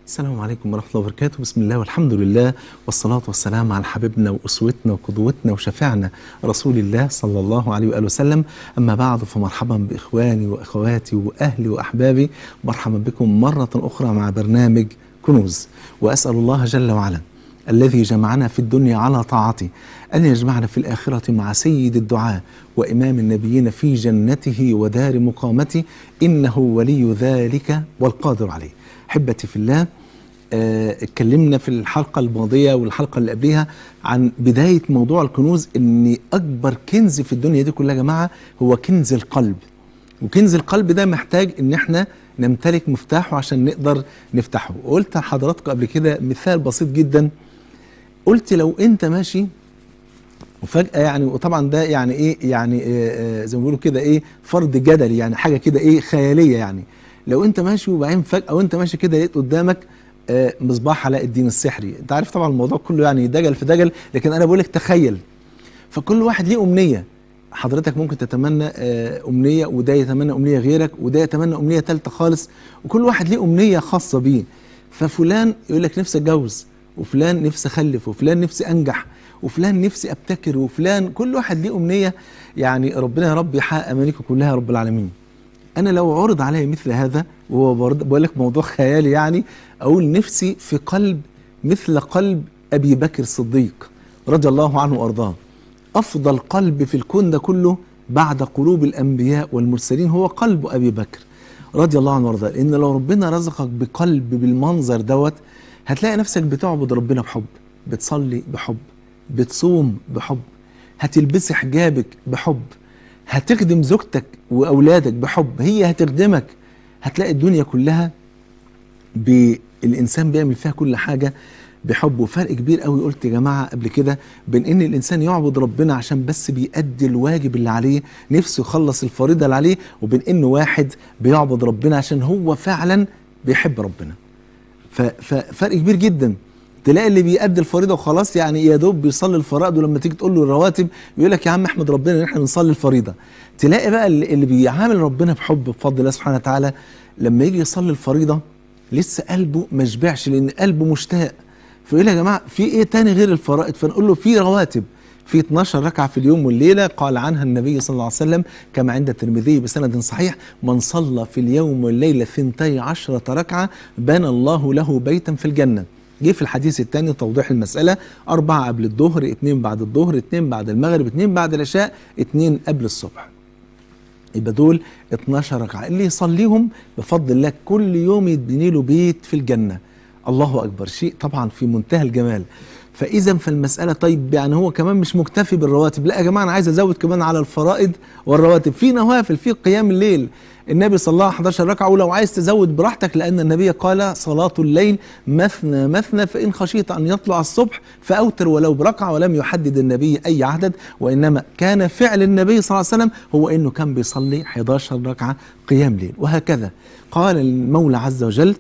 السلام عليكم ورحمة الله وبركاته بسم الله والحمد لله والصلاة والسلام على حبيبنا وأسوتنا وقدوتنا وشفيعنا رسول الله صلى الله عليه وآله وسلم أما بعد فمرحبا بإخواني وأخواتي وأهلي وأحبابي مرحبا بكم مرة أخرى مع برنامج كنوز وأسأل الله جل وعلا الذي جمعنا في الدنيا على طاعته أن يجمعنا في الآخرة مع سيد الدعاء وإمام النبيين في جنته ودار مقامته إنه ولي ذلك والقادر عليه أحبتي في الله آه، اتكلمنا في الحلقة الماضية والحلقة اللي قبلها عن بداية موضوع الكنوز ان اكبر كنز في الدنيا دي كلها يا جماعة هو كنز القلب وكنز القلب ده محتاج ان احنا نمتلك مفتاحه عشان نقدر نفتحه وقلت لحضراتكم قبل كده مثال بسيط جدا قلت لو انت ماشي وفجأة يعني وطبعا ده يعني ايه يعني آه، آه، زي ما بيقولوا كده ايه فرض جدلي يعني حاجة كده ايه خيالية يعني لو انت ماشي وبعدين فجأة وانت ماشي كده لقيت قدامك آه، مصباح علاء الدين السحري انت عارف طبعا الموضوع كله يعني دجل في دجل لكن انا بقول لك تخيل فكل واحد ليه امنيه حضرتك ممكن تتمنى آه، امنيه وده يتمنى امنيه غيرك وده يتمنى امنيه ثالثه خالص وكل واحد ليه امنيه خاصه بيه ففلان يقول لك نفسي اتجوز وفلان نفسي اخلف وفلان نفسي انجح وفلان نفسي ابتكر وفلان كل واحد ليه امنيه يعني ربنا يا رب يحقق امانيكم كلها يا رب العالمين انا لو عرض علي مثل هذا وهو برضه بقول لك موضوع خيالي يعني اقول نفسي في قلب مثل قلب ابي بكر الصديق رضي الله عنه وارضاه افضل قلب في الكون ده كله بعد قلوب الانبياء والمرسلين هو قلب ابي بكر رضي الله عنه وارضاه لان لو ربنا رزقك بقلب بالمنظر دوت هتلاقي نفسك بتعبد ربنا بحب بتصلي بحب بتصوم بحب هتلبسي حجابك بحب هتخدم زوجتك واولادك بحب هي هتخدمك هتلاقي الدنيا كلها بالانسان بيعمل فيها كل حاجه بحب وفرق كبير قوي قلت يا جماعه قبل كده بين ان الانسان يعبد ربنا عشان بس بيأدي الواجب اللي عليه نفسه يخلص الفريضه اللي عليه وبين انه واحد بيعبد ربنا عشان هو فعلا بيحب ربنا ف- ففرق كبير جدا تلاقي اللي بيأدي الفريضه وخلاص يعني يا دوب بيصلي الفرائض ولما تيجي تقول له الرواتب يقول لك يا عم احمد ربنا ان احنا بنصلي الفريضه تلاقي بقى اللي اللي بيعامل ربنا بحب بفضل الله سبحانه وتعالى لما يجي يصلي الفريضه لسه قلبه ما شبعش لان قلبه مشتاق فيقول يا جماعه في ايه تاني غير الفرائض فنقول له في رواتب في 12 ركعة في اليوم والليلة قال عنها النبي صلى الله عليه وسلم كما عند الترمذي بسند صحيح من صلى في اليوم والليلة ثنتي عشرة ركعة بنى الله له بيتا في الجنة جه في الحديث الثاني توضيح المسألة أربعة قبل الظهر اثنين بعد الظهر اثنين بعد المغرب اثنين بعد العشاء اثنين قبل الصبح يبقى دول 12 ركعة اللي يصليهم بفضل الله كل يوم يدني له بيت في الجنة الله أكبر شيء طبعا في منتهى الجمال فإذا فالمسألة طيب يعني هو كمان مش مكتفي بالرواتب لا يا جماعة أنا عايز أزود كمان على الفرائض والرواتب في نوافل في قيام الليل النبي صلى الله عليه 11 ركعة ولو عايز تزود براحتك لأن النبي قال صلاة الليل مثنى مثنى فإن خشيت أن يطلع الصبح فأوتر ولو بركعة ولم يحدد النبي أي عدد وإنما كان فعل النبي صلى الله عليه وسلم هو إنه كان بيصلي 11 ركعة قيام ليل وهكذا قال المولى عز وجل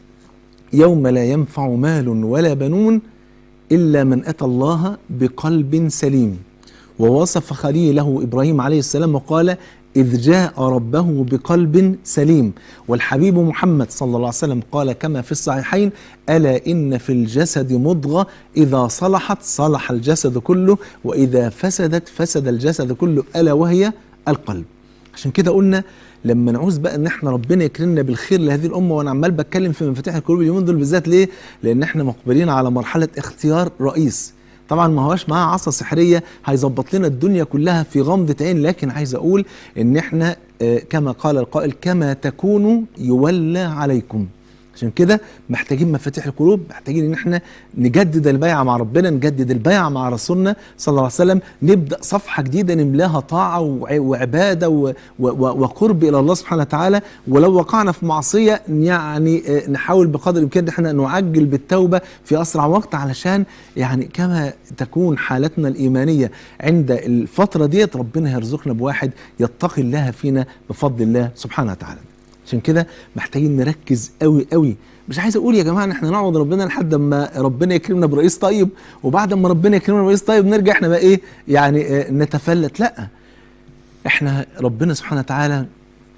يوم لا ينفع مال ولا بنون إلا من أتى الله بقلب سليم ووصف خليله إبراهيم عليه السلام وقال إذ جاء ربه بقلب سليم والحبيب محمد صلى الله عليه وسلم قال كما في الصحيحين ألا إن في الجسد مضغة إذا صلحت صلح الجسد كله وإذا فسدت فسد الجسد كله ألا وهي القلب عشان كده قلنا لما نعوز بقى ان احنا ربنا يكرمنا بالخير لهذه الامه وانا عمال بتكلم في مفاتيح القلوب اليومين دول بالذات ليه؟ لان احنا مقبلين على مرحله اختيار رئيس طبعا ما هواش معاه عصا سحريه هيظبط لنا الدنيا كلها في غمضه عين لكن عايز اقول ان احنا آه، كما قال القائل كما تكونوا يولى عليكم عشان كده محتاجين مفاتيح القلوب محتاجين ان احنا نجدد البيعه مع ربنا نجدد البيعه مع رسولنا صلى الله عليه وسلم نبدا صفحه جديده نملاها طاعه وع- وعباده و- و- و- وقرب الى الله سبحانه وتعالى ولو وقعنا في معصيه يعني آه، نحاول بقدر الامكان ان احنا نعجل بالتوبه في اسرع وقت علشان يعني كما تكون حالتنا الايمانيه عند الفتره ديت ربنا يرزقنا بواحد يتقي الله فينا بفضل الله سبحانه وتعالى عشان كده محتاجين نركز قوي قوي مش عايز اقول يا جماعه ان احنا نعبد ربنا لحد ما ربنا يكرمنا برئيس طيب وبعد ما ربنا يكرمنا برئيس طيب نرجع احنا بقى ايه يعني آه، نتفلت لا احنا ربنا سبحانه وتعالى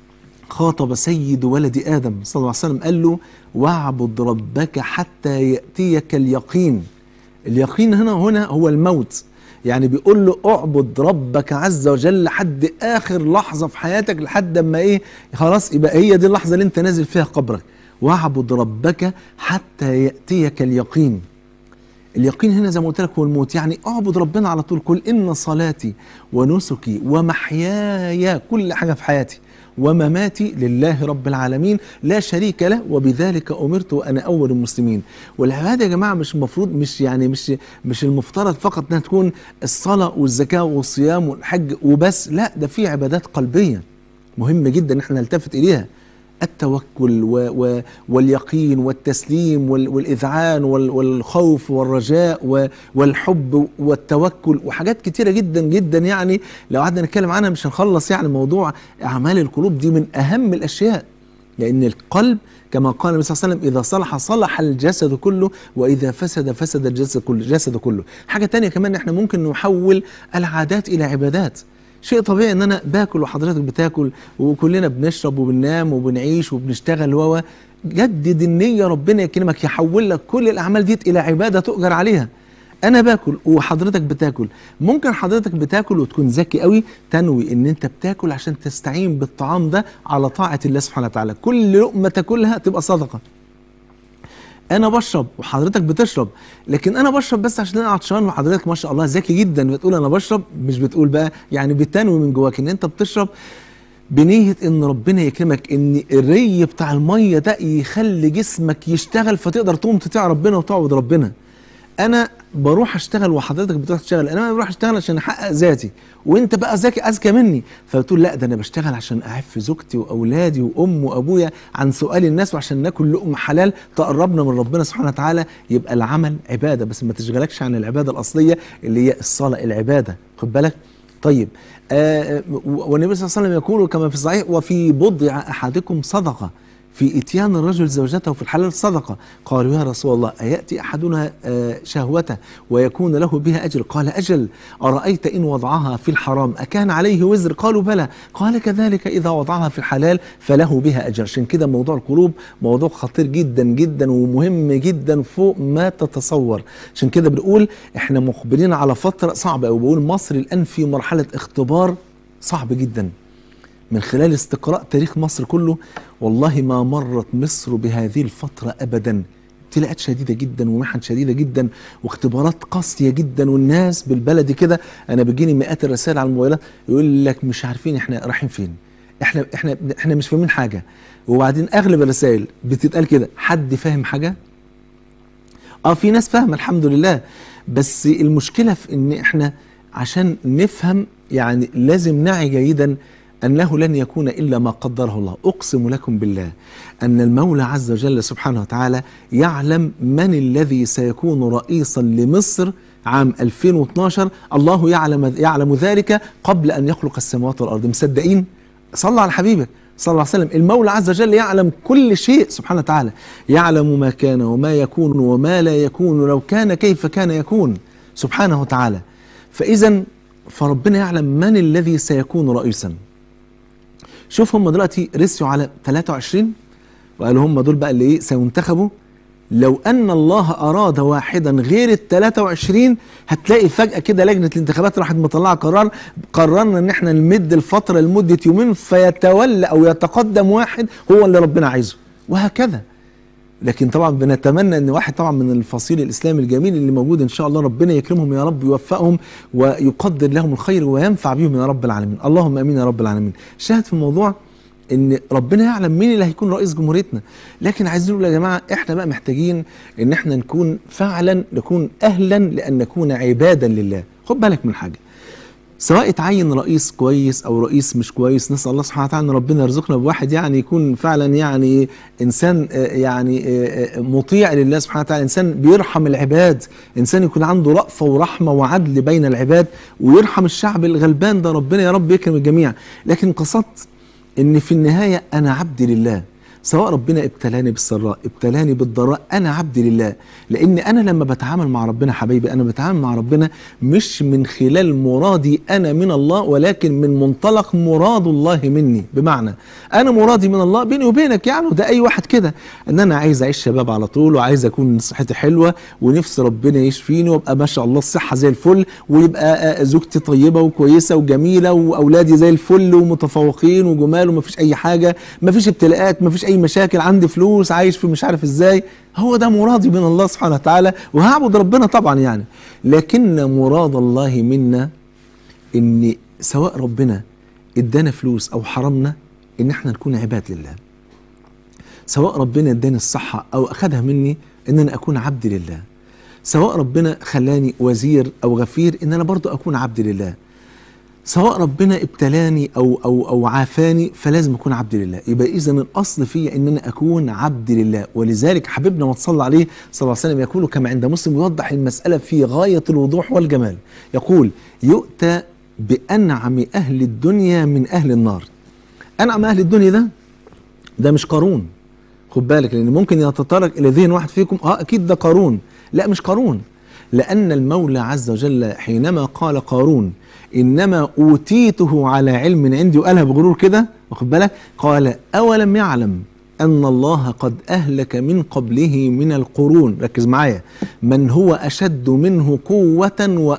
خاطب سيد ولد آدم صلى الله عليه وسلم قال له واعبد ربك حتى يأتيك اليقين اليقين هنا هنا هو الموت يعني بيقول له اعبد ربك عز وجل لحد اخر لحظه في حياتك لحد اما ايه خلاص يبقى هي دي اللحظه اللي انت نازل فيها قبرك واعبد ربك حتى ياتيك اليقين اليقين هنا زي ما قلت لك هو الموت يعني اعبد ربنا على طول قل ان صلاتي ونسكي ومحياي كل حاجه في حياتي ومماتي لله رب العالمين لا شريك له وبذلك امرت وانا اول المسلمين والعباده يا جماعه مش المفروض مش يعني مش مش المفترض فقط انها تكون الصلاه والزكاه والصيام والحج وبس لا ده في عبادات قلبيه مهم جدا ان احنا نلتفت اليها التوكل و و واليقين والتسليم وال والإذعان وال والخوف والرجاء و والحب والتوكل وحاجات كتيرة جدا جدا يعني لو قعدنا نتكلم عنها مش هنخلص يعني موضوع أعمال القلوب دي من أهم الأشياء لأن القلب كما قال النبي صلى الله عليه وسلم إذا صلح صلح الجسد كله وإذا فسد فسد الجسد كله الجسد كله حاجة تانية كمان احنا ممكن نحول العادات إلى عبادات شيء طبيعي ان انا باكل وحضرتك بتاكل وكلنا بنشرب وبننام وبنعيش وبنشتغل و جدد النيه ربنا يكرمك يحول لك كل الاعمال ديت الى عباده تؤجر عليها انا باكل وحضرتك بتاكل ممكن حضرتك بتاكل وتكون ذكي قوي تنوي ان انت بتاكل عشان تستعين بالطعام ده على طاعه الله سبحانه وتعالى كل لقمه تاكلها تبقى صدقه انا بشرب وحضرتك بتشرب لكن انا بشرب بس عشان انا عطشان وحضرتك ما شاء الله ذكي جدا بتقول انا بشرب مش بتقول بقى يعني بتنوي من جواك ان انت بتشرب بنية ان ربنا يكرمك ان الري بتاع المية ده يخلي جسمك يشتغل فتقدر تقوم تطيع ربنا وتعبد ربنا انا بروح اشتغل وحضرتك بتروح تشتغل انا بروح اشتغل عشان احقق ذاتي وانت بقى ذكي اذكى مني فبتقول لا ده انا بشتغل عشان اعف زوجتي واولادي وام وابويا عن سؤال الناس وعشان ناكل لقمه حلال تقربنا من ربنا سبحانه وتعالى يبقى العمل عباده بس ما تشغلكش عن العباده الاصليه اللي هي الصلاه العباده خد بالك طيب آه والنبي صلى الله عليه وسلم يقول كما في الصحيح وفي بضع احدكم صدقه في اتيان الرجل زوجته في الحلال صدقه قالوا يا رسول الله اياتي احدنا شهوته ويكون له بها اجر قال اجل ارايت ان وضعها في الحرام اكان عليه وزر قالوا بلى قال كذلك اذا وضعها في الحلال فله بها اجر عشان كده موضوع القلوب موضوع خطير جدا جدا ومهم جدا فوق ما تتصور عشان كده بنقول احنا مقبلين على فتره صعبه قوي بقول مصر الان في مرحله اختبار صعب جدا من خلال استقراء تاريخ مصر كله والله ما مرت مصر بهذه الفترة أبدا ابتلاءات شديدة جدا ومحن شديدة جدا واختبارات قاسية جدا والناس بالبلد كده أنا بيجيني مئات الرسائل على الموبايلات يقول لك مش عارفين احنا رايحين فين احنا احنا احنا مش فاهمين حاجة وبعدين أغلب الرسائل بتتقال كده حد فاهم حاجة؟ اه في ناس فاهمة الحمد لله بس المشكلة في ان احنا عشان نفهم يعني لازم نعي جيدا أنه لن يكون إلا ما قدره الله أقسم لكم بالله أن المولى عز وجل سبحانه وتعالى يعلم من الذي سيكون رئيسا لمصر عام 2012 الله يعلم يعلم ذلك قبل أن يخلق السماوات والأرض مصدقين صلى على حبيبك صلى الله عليه وسلم المولى عز وجل يعلم كل شيء سبحانه وتعالى يعلم ما كان وما يكون وما لا يكون لو كان كيف كان يكون سبحانه وتعالى فإذا فربنا يعلم من الذي سيكون رئيسا شوف هم دلوقتي رسيوا على 23 وقالوا هم دول بقى اللي ايه سينتخبوا لو ان الله اراد واحدا غير ال 23 هتلاقي فجاه كده لجنه الانتخابات راحت مطلعه قرار قررنا ان احنا نمد الفتره لمده يومين فيتولى او يتقدم واحد هو اللي ربنا عايزه وهكذا لكن طبعا بنتمنى ان واحد طبعا من الفصيل الاسلامي الجميل اللي موجود ان شاء الله ربنا يكرمهم يا رب يوفقهم ويقدر لهم الخير وينفع بهم يا رب العالمين اللهم امين يا رب العالمين شاهد في الموضوع ان ربنا يعلم مين اللي هيكون رئيس جمهوريتنا لكن عايزين نقول يا جماعه احنا بقى محتاجين ان احنا نكون فعلا نكون اهلا لان نكون عبادا لله خد بالك من حاجه سواء اتعين رئيس كويس او رئيس مش كويس نسال الله سبحانه وتعالى ان ربنا يرزقنا بواحد يعني يكون فعلا يعني انسان يعني مطيع لله سبحانه وتعالى انسان بيرحم العباد انسان يكون عنده رأفه ورحمه وعدل بين العباد ويرحم الشعب الغلبان ده ربنا يا رب يكرم الجميع لكن قصدت ان في النهايه انا عبد لله سواء ربنا ابتلاني بالسراء ابتلاني بالضراء انا عبد لله لان انا لما بتعامل مع ربنا حبايبي انا بتعامل مع ربنا مش من خلال مرادي انا من الله ولكن من منطلق مراد الله مني بمعنى انا مرادي من الله بيني وبينك يعني وده اي واحد كده ان انا عايز اعيش شباب على طول وعايز اكون صحتي حلوه ونفسي ربنا يشفيني وابقى ما شاء الله الصحه زي الفل ويبقى زوجتي طيبه وكويسه وجميله واولادي زي الفل ومتفوقين وجمال ومفيش اي حاجه مفيش ابتلاءات مفيش اي مشاكل عندي فلوس عايش في مش عارف ازاي هو ده مرادي من الله سبحانه وتعالى وهعبد ربنا طبعا يعني لكن مراد الله منا ان سواء ربنا ادانا فلوس او حرمنا ان احنا نكون عباد لله سواء ربنا اداني الصحه او اخذها مني ان انا اكون عبد لله سواء ربنا خلاني وزير او غفير ان انا برضو اكون عبد لله سواء ربنا ابتلاني او او او عافاني فلازم اكون عبد لله يبقى اذا الاصل فيا ان انا اكون عبد لله ولذلك حبيبنا ما تصلى عليه صلى الله عليه وسلم يقول كما عند مسلم يوضح المساله في غايه الوضوح والجمال يقول يؤتى بانعم اهل الدنيا من اهل النار انعم اهل الدنيا ده ده مش قارون خد بالك لان ممكن يتطرق الى ذهن واحد فيكم اه اكيد ده قارون لا مش قارون لان المولى عز وجل حينما قال قارون انما اوتيته على علم عندي وقالها بغرور كده واخد بالك قال اولم يعلم ان الله قد اهلك من قبله من القرون ركز معايا من هو اشد منه قوه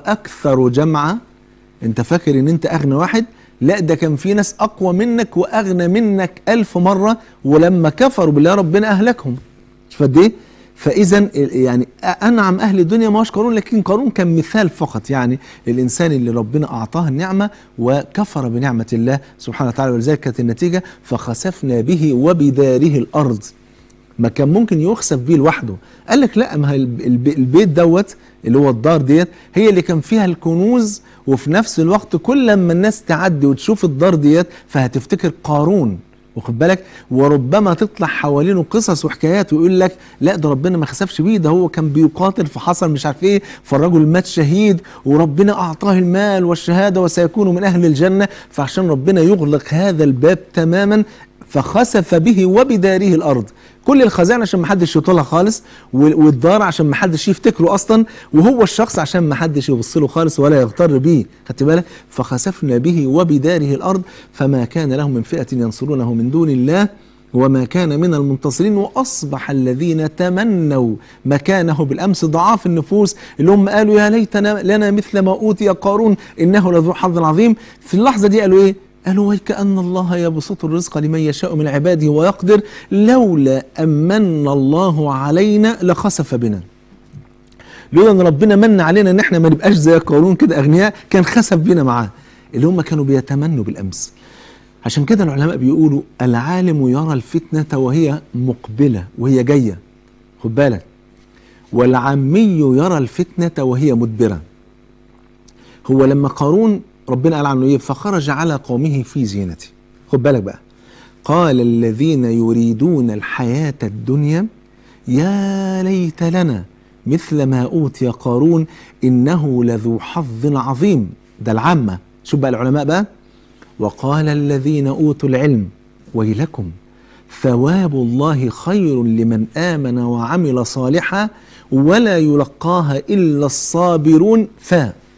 واكثر جمعا انت فاكر ان انت اغنى واحد لا ده كان في ناس اقوى منك واغنى منك الف مره ولما كفروا بالله ربنا اهلكهم شوف قد ايه فاذا يعني انعم اهل الدنيا ما هوش قارون لكن قارون كان مثال فقط يعني الانسان اللي ربنا اعطاه النعمه وكفر بنعمه الله سبحانه وتعالى ولذلك كانت النتيجه فخسفنا به وبداره الارض ما كان ممكن يخسف بيه لوحده قال لك لا ما البيت دوت اللي هو الدار ديت هي اللي كان فيها الكنوز وفي نفس الوقت كل لما الناس تعدي وتشوف الدار ديت فهتفتكر قارون واخد بالك وربما تطلع حوالينه قصص وحكايات ويقول لك لا ده ربنا ما خسفش بيه ده هو كان بيقاتل فحصل مش عارف ايه فالرجل مات شهيد وربنا اعطاه المال والشهاده وسيكون من اهل الجنه فعشان ربنا يغلق هذا الباب تماما فخسف به وبداره الارض كل الخزائن عشان ما حدش يطولها خالص والدار عشان ما حدش يفتكره اصلا وهو الشخص عشان ما حدش يبص له خالص ولا يغتر بيه خدت بالك فخسفنا به وبداره الارض فما كان له من فئه ينصرونه من دون الله وما كان من المنتصرين واصبح الذين تمنوا مكانه بالامس ضعاف النفوس اللي هم قالوا يا ليتنا لنا مثل ما اوتي قارون انه لذو حظ عظيم في اللحظه دي قالوا ايه قالوا ويكأن الله يبسط الرزق لمن يشاء من عباده ويقدر لولا أمن الله علينا لخسف بنا لولا ان ربنا من علينا ان احنا ما نبقاش زي قارون كده اغنياء كان خسف بنا معاه اللي هم كانوا بيتمنوا بالامس عشان كده العلماء بيقولوا العالم يرى الفتنة وهي مقبلة وهي جاية خد بالك والعامي يرى الفتنة وهي مدبرة هو لما قارون ربنا قال عنه ايه فخرج على قومه في زينته خد بالك بقى قال الذين يريدون الحياة الدنيا يا ليت لنا مثل ما أوتي قارون إنه لذو حظ عظيم ده العامة شوف بقى العلماء بقى وقال الذين أوتوا العلم ويلكم ثواب الله خير لمن آمن وعمل صالحا ولا يلقاها إلا الصابرون ف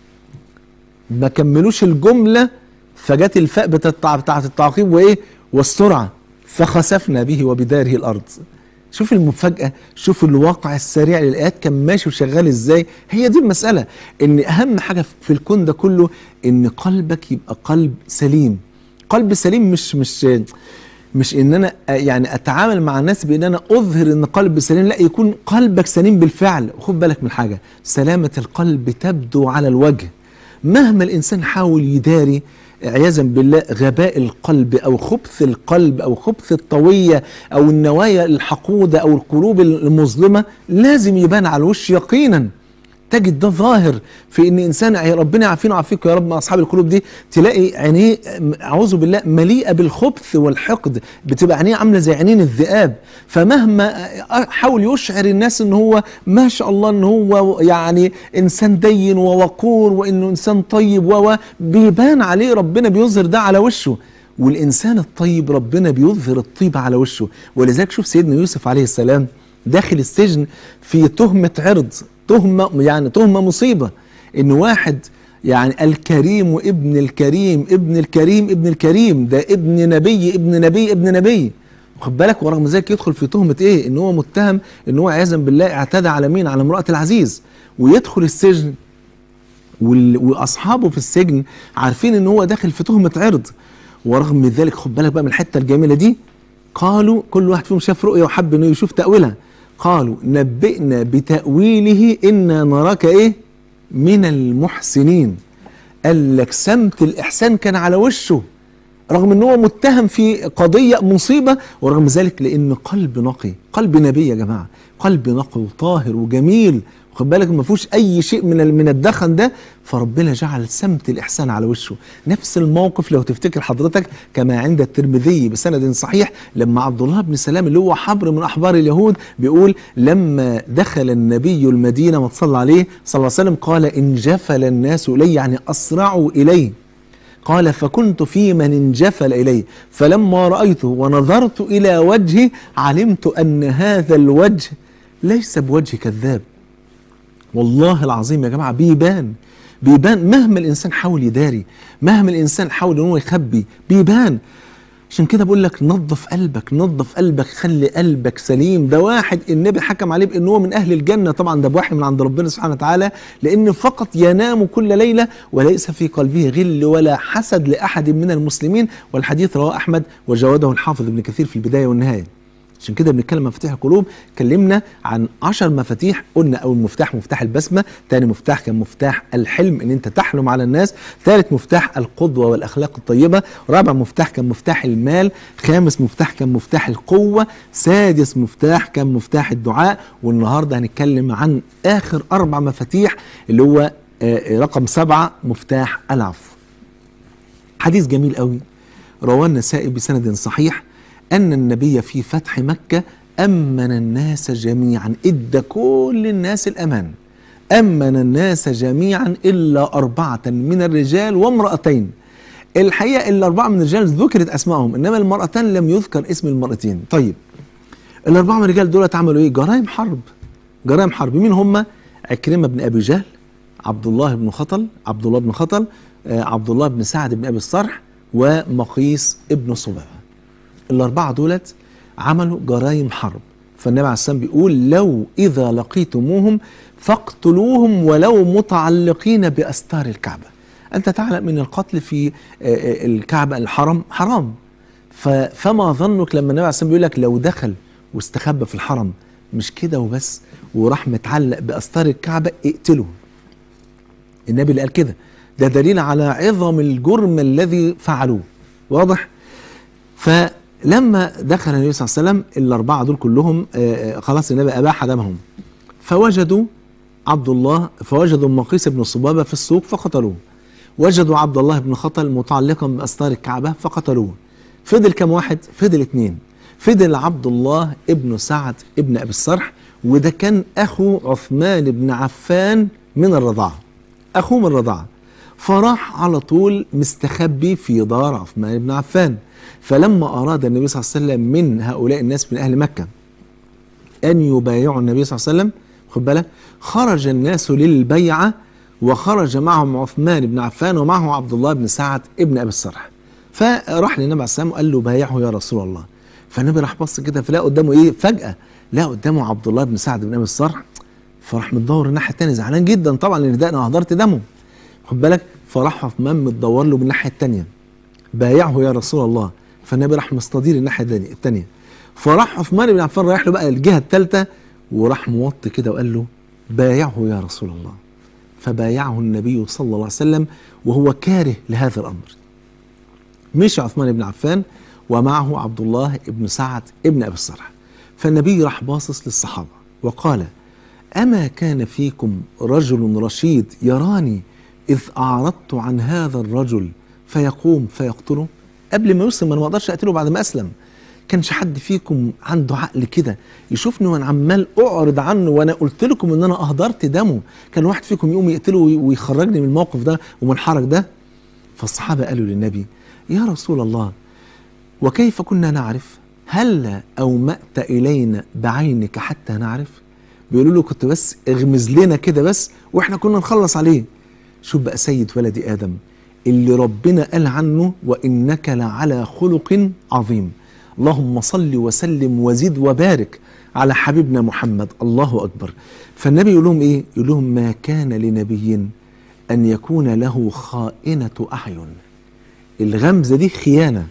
ما كملوش الجملة فجت الفاء بتاعت التعقيب وإيه والسرعة فخسفنا به وبداره الأرض شوف المفاجأة شوف الواقع السريع للآيات كان ماشي وشغال ازاي هي دي المسألة ان اهم حاجة في الكون ده كله ان قلبك يبقى قلب سليم قلب سليم مش مش مش ان انا يعني اتعامل مع الناس بان انا اظهر ان قلب سليم لا يكون قلبك سليم بالفعل خد بالك من حاجة سلامة القلب تبدو على الوجه مهما الانسان حاول يداري عياذا بالله غباء القلب او خبث القلب او خبث الطويه او النوايا الحقوده او القلوب المظلمه لازم يبان على الوش يقينا تجد ده ظاهر في ان انسان ربنا يعافينا ويعافيكم يا رب مع اصحاب القلوب دي تلاقي عينيه اعوذ بالله مليئه بالخبث والحقد بتبقى عينيه عامله زي عينين الذئاب فمهما حاول يشعر الناس ان هو ما شاء الله ان هو يعني انسان دين ووقور وانه انسان طيب و بيبان عليه ربنا بيظهر ده على وشه والإنسان الطيب ربنا بيظهر الطيب على وشه ولذلك شوف سيدنا يوسف عليه السلام داخل السجن في تهمة عرض تهمة يعني تهمة مصيبة إن واحد يعني الكريم ابن الكريم ابن الكريم ابن الكريم ده ابن نبي ابن نبي ابن نبي واخد بالك ورغم ذلك يدخل في تهمة ايه ان هو متهم ان هو عياذا بالله اعتدى على مين على امرأة العزيز ويدخل السجن وال- واصحابه في السجن عارفين ان هو داخل في تهمة عرض ورغم من ذلك خد بالك بقى من الحتة الجميلة دي قالوا كل واحد فيهم شاف رؤية وحب انه يشوف تأويلها قالوا نبئنا بتأويله إنا نراك إيه من المحسنين قال لك سمت الإحسان كان على وشه رغم ان هو متهم في قضية مصيبة ورغم ذلك لان قلب نقي قلب نبي يا جماعة قلب نقي وطاهر وجميل خد بالك ما فيهوش اي شيء من ال- من الدخن ده فربنا جعل سمت الاحسان على وشه نفس الموقف لو تفتكر حضرتك كما عند الترمذي بسند صحيح لما عبد الله بن سلام اللي هو حبر من احبار اليهود بيقول لما دخل النبي المدينه ما تصلى عليه صلى الله عليه وسلم قال انجفل الناس الي يعني اسرعوا اليه قال فكنت في من انجفل إليه فلما رأيته ونظرت إلى وجهه علمت أن هذا الوجه ليس بوجه كذاب والله العظيم يا جماعة بيبان بيبان مهما الإنسان حاول يداري مهما الإنسان حاول إن هو يخبي بيبان عشان كده بقول لك نظف قلبك نظف قلبك خلي قلبك سليم ده واحد النبي حكم عليه بان هو من اهل الجنه طبعا ده بوحي من عند ربنا سبحانه وتعالى لان فقط ينام كل ليله وليس في قلبه غل ولا حسد لاحد من المسلمين والحديث رواه احمد وجوده الحافظ ابن كثير في البدايه والنهايه عشان كده بنتكلم مفاتيح القلوب اتكلمنا عن عشر مفاتيح قلنا اول مفتاح مفتاح البسمه تاني مفتاح كان مفتاح الحلم ان انت تحلم على الناس ثالث مفتاح القدوه والاخلاق الطيبه رابع مفتاح كان مفتاح المال خامس مفتاح كان مفتاح القوه سادس مفتاح كان مفتاح الدعاء والنهارده هنتكلم عن اخر اربع مفاتيح اللي هو آه، رقم سبعه مفتاح العفو حديث جميل قوي رواه النسائي بسند صحيح أن النبي في فتح مكة أمن الناس جميعا إدى كل الناس الأمان أمن الناس جميعا إلا أربعة من الرجال وامرأتين الحقيقة الأربعة من الرجال ذكرت أسمائهم إنما المرأتان لم يذكر اسم المرأتين طيب الأربعة من الرجال دول عملوا إيه جرائم حرب جرائم حرب مين هم عكرمة بن أبي جهل عبد الله بن خطل عبد الله بن خطل آه، عبد الله بن سعد بن أبي الصرح ومقيس ابن صبابة الأربعة دولت عملوا جرائم حرب فالنبي عليه السلام بيقول لو إذا لقيتموهم فاقتلوهم ولو متعلقين بأستار الكعبة أنت تعلم أن القتل في آه، آه، الكعبة الحرم حرام ف- فما ظنك لما النبي عليه السلام بيقول لك لو دخل واستخبى في الحرم مش كده وبس وراح متعلق بأستار الكعبة اقتله النبي اللي قال كده ده دليل على عظم الجرم الذي فعلوه واضح فلما دخل النبي صلى الله عليه وسلم الأربعة دول كلهم آه، آه، خلاص النبي أباح دمهم فوجدوا عبد الله فوجدوا مقيس بن صبابة في السوق فقتلوه وجدوا عبد الله بن خطل متعلقا بأستار الكعبة فقتلوه فضل كم واحد؟ فضل اتنين فضل عبد الله ابن سعد ابن أبي الصرح وده كان أخو عثمان بن عفان من الرضاعة أخوه من الرضاعة فراح على طول مستخبي في دار عثمان بن عفان فلما أراد النبي صلى الله عليه وسلم من هؤلاء الناس من أهل مكة أن يبايعوا النبي صلى الله عليه وسلم خد بالك خرج الناس للبيعة وخرج معهم عثمان بن عفان ومعه عبد الله بن سعد ابن أبي الصرح فراح للنبي عليه السلام وقال له بايعه يا رسول الله فالنبي راح بص كده فلقى قدامه ايه فجأة لقى قدامه عبد الله بن سعد بن أبي الصرح فراح متدور الناحية التانية زعلان جدا طبعا لأن ده أنا هدرت دمه خد بالك فراح عثمان متدور له من الناحية التانية بايعه يا رسول الله فالنبي راح مستدير الناحية التانية- التانية فراح عثمان بن عفان رايح له بقى الجهة الثالثة وراح موطي كده وقال له بايعه يا رسول الله فبايعه النبي صلى الله عليه وسلم وهو كاره لهذا الأمر مشي عثمان بن عفان ومعه عبد الله بن سعد ابن أبي الصرح فالنبي راح باصص للصحابة وقال أما كان فيكم رجل رشيد يراني إذ أعرضت عن هذا الرجل فيقوم فيقتله قبل ما يسلم أنا ما أقدرش أقتله بعد ما أسلم كانش حد فيكم عنده عقل كده يشوفني وانا عمال اعرض عنه وانا قلت لكم ان انا اهدرت دمه كان واحد فيكم يقوم يقتله وي- ويخرجني من الموقف ده ومن الحرج ده فالصحابه قالوا للنبي يا رسول الله وكيف كنا نعرف هل أومأت إلينا بعينك حتى نعرف بيقولوا له كنت بس اغمز لنا كده بس واحنا كنا نخلص عليه شوف بقى سيد ولد آدم اللي ربنا قال عنه وإنك لعلى خلق عظيم اللهم صل وسلم وزد وبارك على حبيبنا محمد الله أكبر فالنبي يقول لهم إيه يقول لهم ما كان لنبي أن يكون له خائنة أعين الغمزة دي خيانة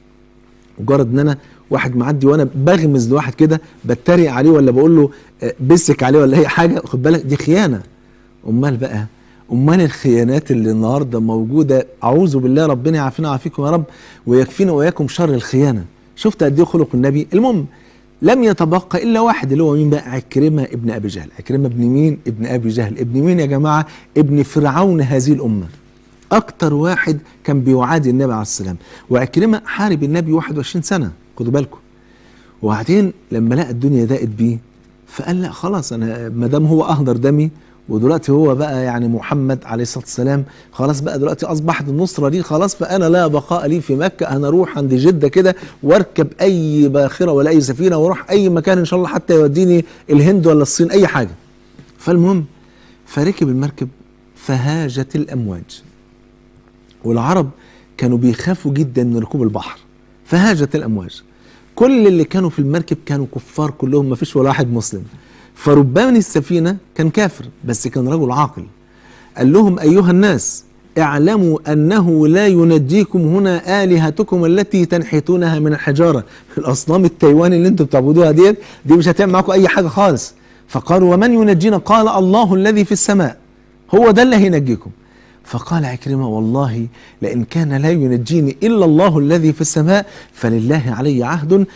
مجرد ان انا واحد معدي وانا بغمز لواحد كده بتريق عليه ولا بقول له آه، بسك عليه ولا اي حاجه خد بالك دي خيانه امال بقى امال الخيانات اللي النهارده موجوده اعوذ بالله ربنا يعافينا ويعافيكم يا رب ويكفينا واياكم شر الخيانه شفت قد ايه خلق النبي المهم لم يتبقى الا واحد اللي هو مين بقى عكرمه ابن ابي جهل عكرمه ابن مين ابن ابي جهل ابن مين يا جماعه ابن فرعون هذه الامه اكتر واحد كان بيعادي النبي عليه السلام وعكرمه حارب النبي 21 سنه خدوا بالكم وبعدين لما لقى الدنيا ضاقت بيه فقال لا خلاص انا ما دام هو اهدر دمي ودلوقتي هو بقى يعني محمد عليه الصلاه والسلام خلاص بقى دلوقتي اصبحت النصره دي خلاص فانا لا بقاء لي في مكه انا اروح عند جده كده واركب اي باخره ولا اي سفينه واروح اي مكان ان شاء الله حتى يوديني الهند ولا الصين اي حاجه فالمهم فركب المركب فهاجت الامواج والعرب كانوا بيخافوا جدا من ركوب البحر فهاجت الامواج كل اللي كانوا في المركب كانوا كفار كلهم ما فيش ولا واحد مسلم فربان السفينه كان كافر بس كان رجل عاقل قال لهم ايها الناس اعلموا انه لا ينجيكم هنا الهتكم التي تنحتونها من الحجاره الاصنام التايواني اللي انتم بتعبدوها ديت دي مش هتعمل معاكم اي حاجه خالص فقالوا ومن ينجينا قال الله الذي في السماء هو ده اللي هينجيكم فقال عكرمة والله لئن كان لا ينجيني إلا الله الذي في السماء فلله علي عهد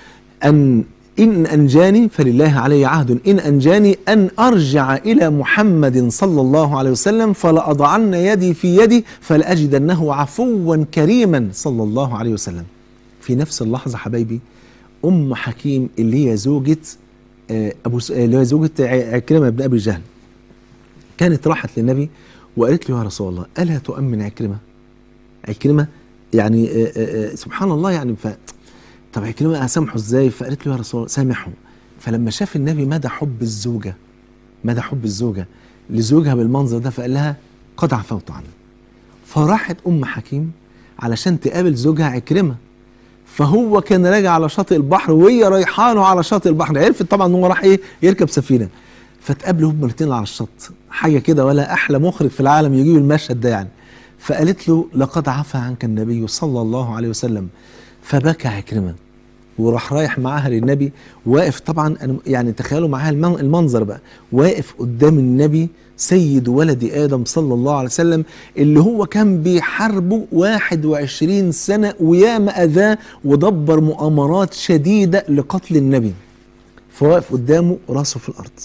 أن إن أنجاني فلله علي عهد إن أنجاني أن أرجع إلى محمد صلى الله عليه وسلم فلأضعن يدي في يدي فلأجدنه عفوا كريما صلى الله عليه وسلم في نفس اللحظة حبايبي أم حكيم اللي هي زوجة آه، أبو س- اللي هي زوجة ع- عكرمة بن أبي جهل كانت راحت للنبي وقالت له يا رسول الله ألا تؤمن عكرمة عكرمة يعني آه، آه، آه، سبحان الله يعني ف طب عكرمة أسامحه إزاي فقالت له يا رسول الله سامحه فلما شاف النبي مدى حب الزوجة مدى حب الزوجة لزوجها بالمنظر ده فقال لها قد عفوت عنه فراحت أم حكيم علشان تقابل زوجها عكرمة فهو كان راجع على شاطئ البحر وهي رايحه له على شاطئ البحر عرفت طبعا ان هو راح ايه يركب سفينه فتقابلوا هما الاثنين على الشط حاجه كده ولا احلى مخرج في العالم يجيب المشهد ده يعني فقالت له لقد عفى عنك النبي صلى الله عليه وسلم فبكى عكرمه وراح رايح معاها للنبي واقف طبعا أنا يعني تخيلوا معاها المن- المنظر بقى واقف قدام النبي سيد ولد ادم صلى الله عليه وسلم اللي هو كان بيحاربه 21 سنه وياما اذاه ودبر مؤامرات شديده لقتل النبي فواقف قدامه راسه في الارض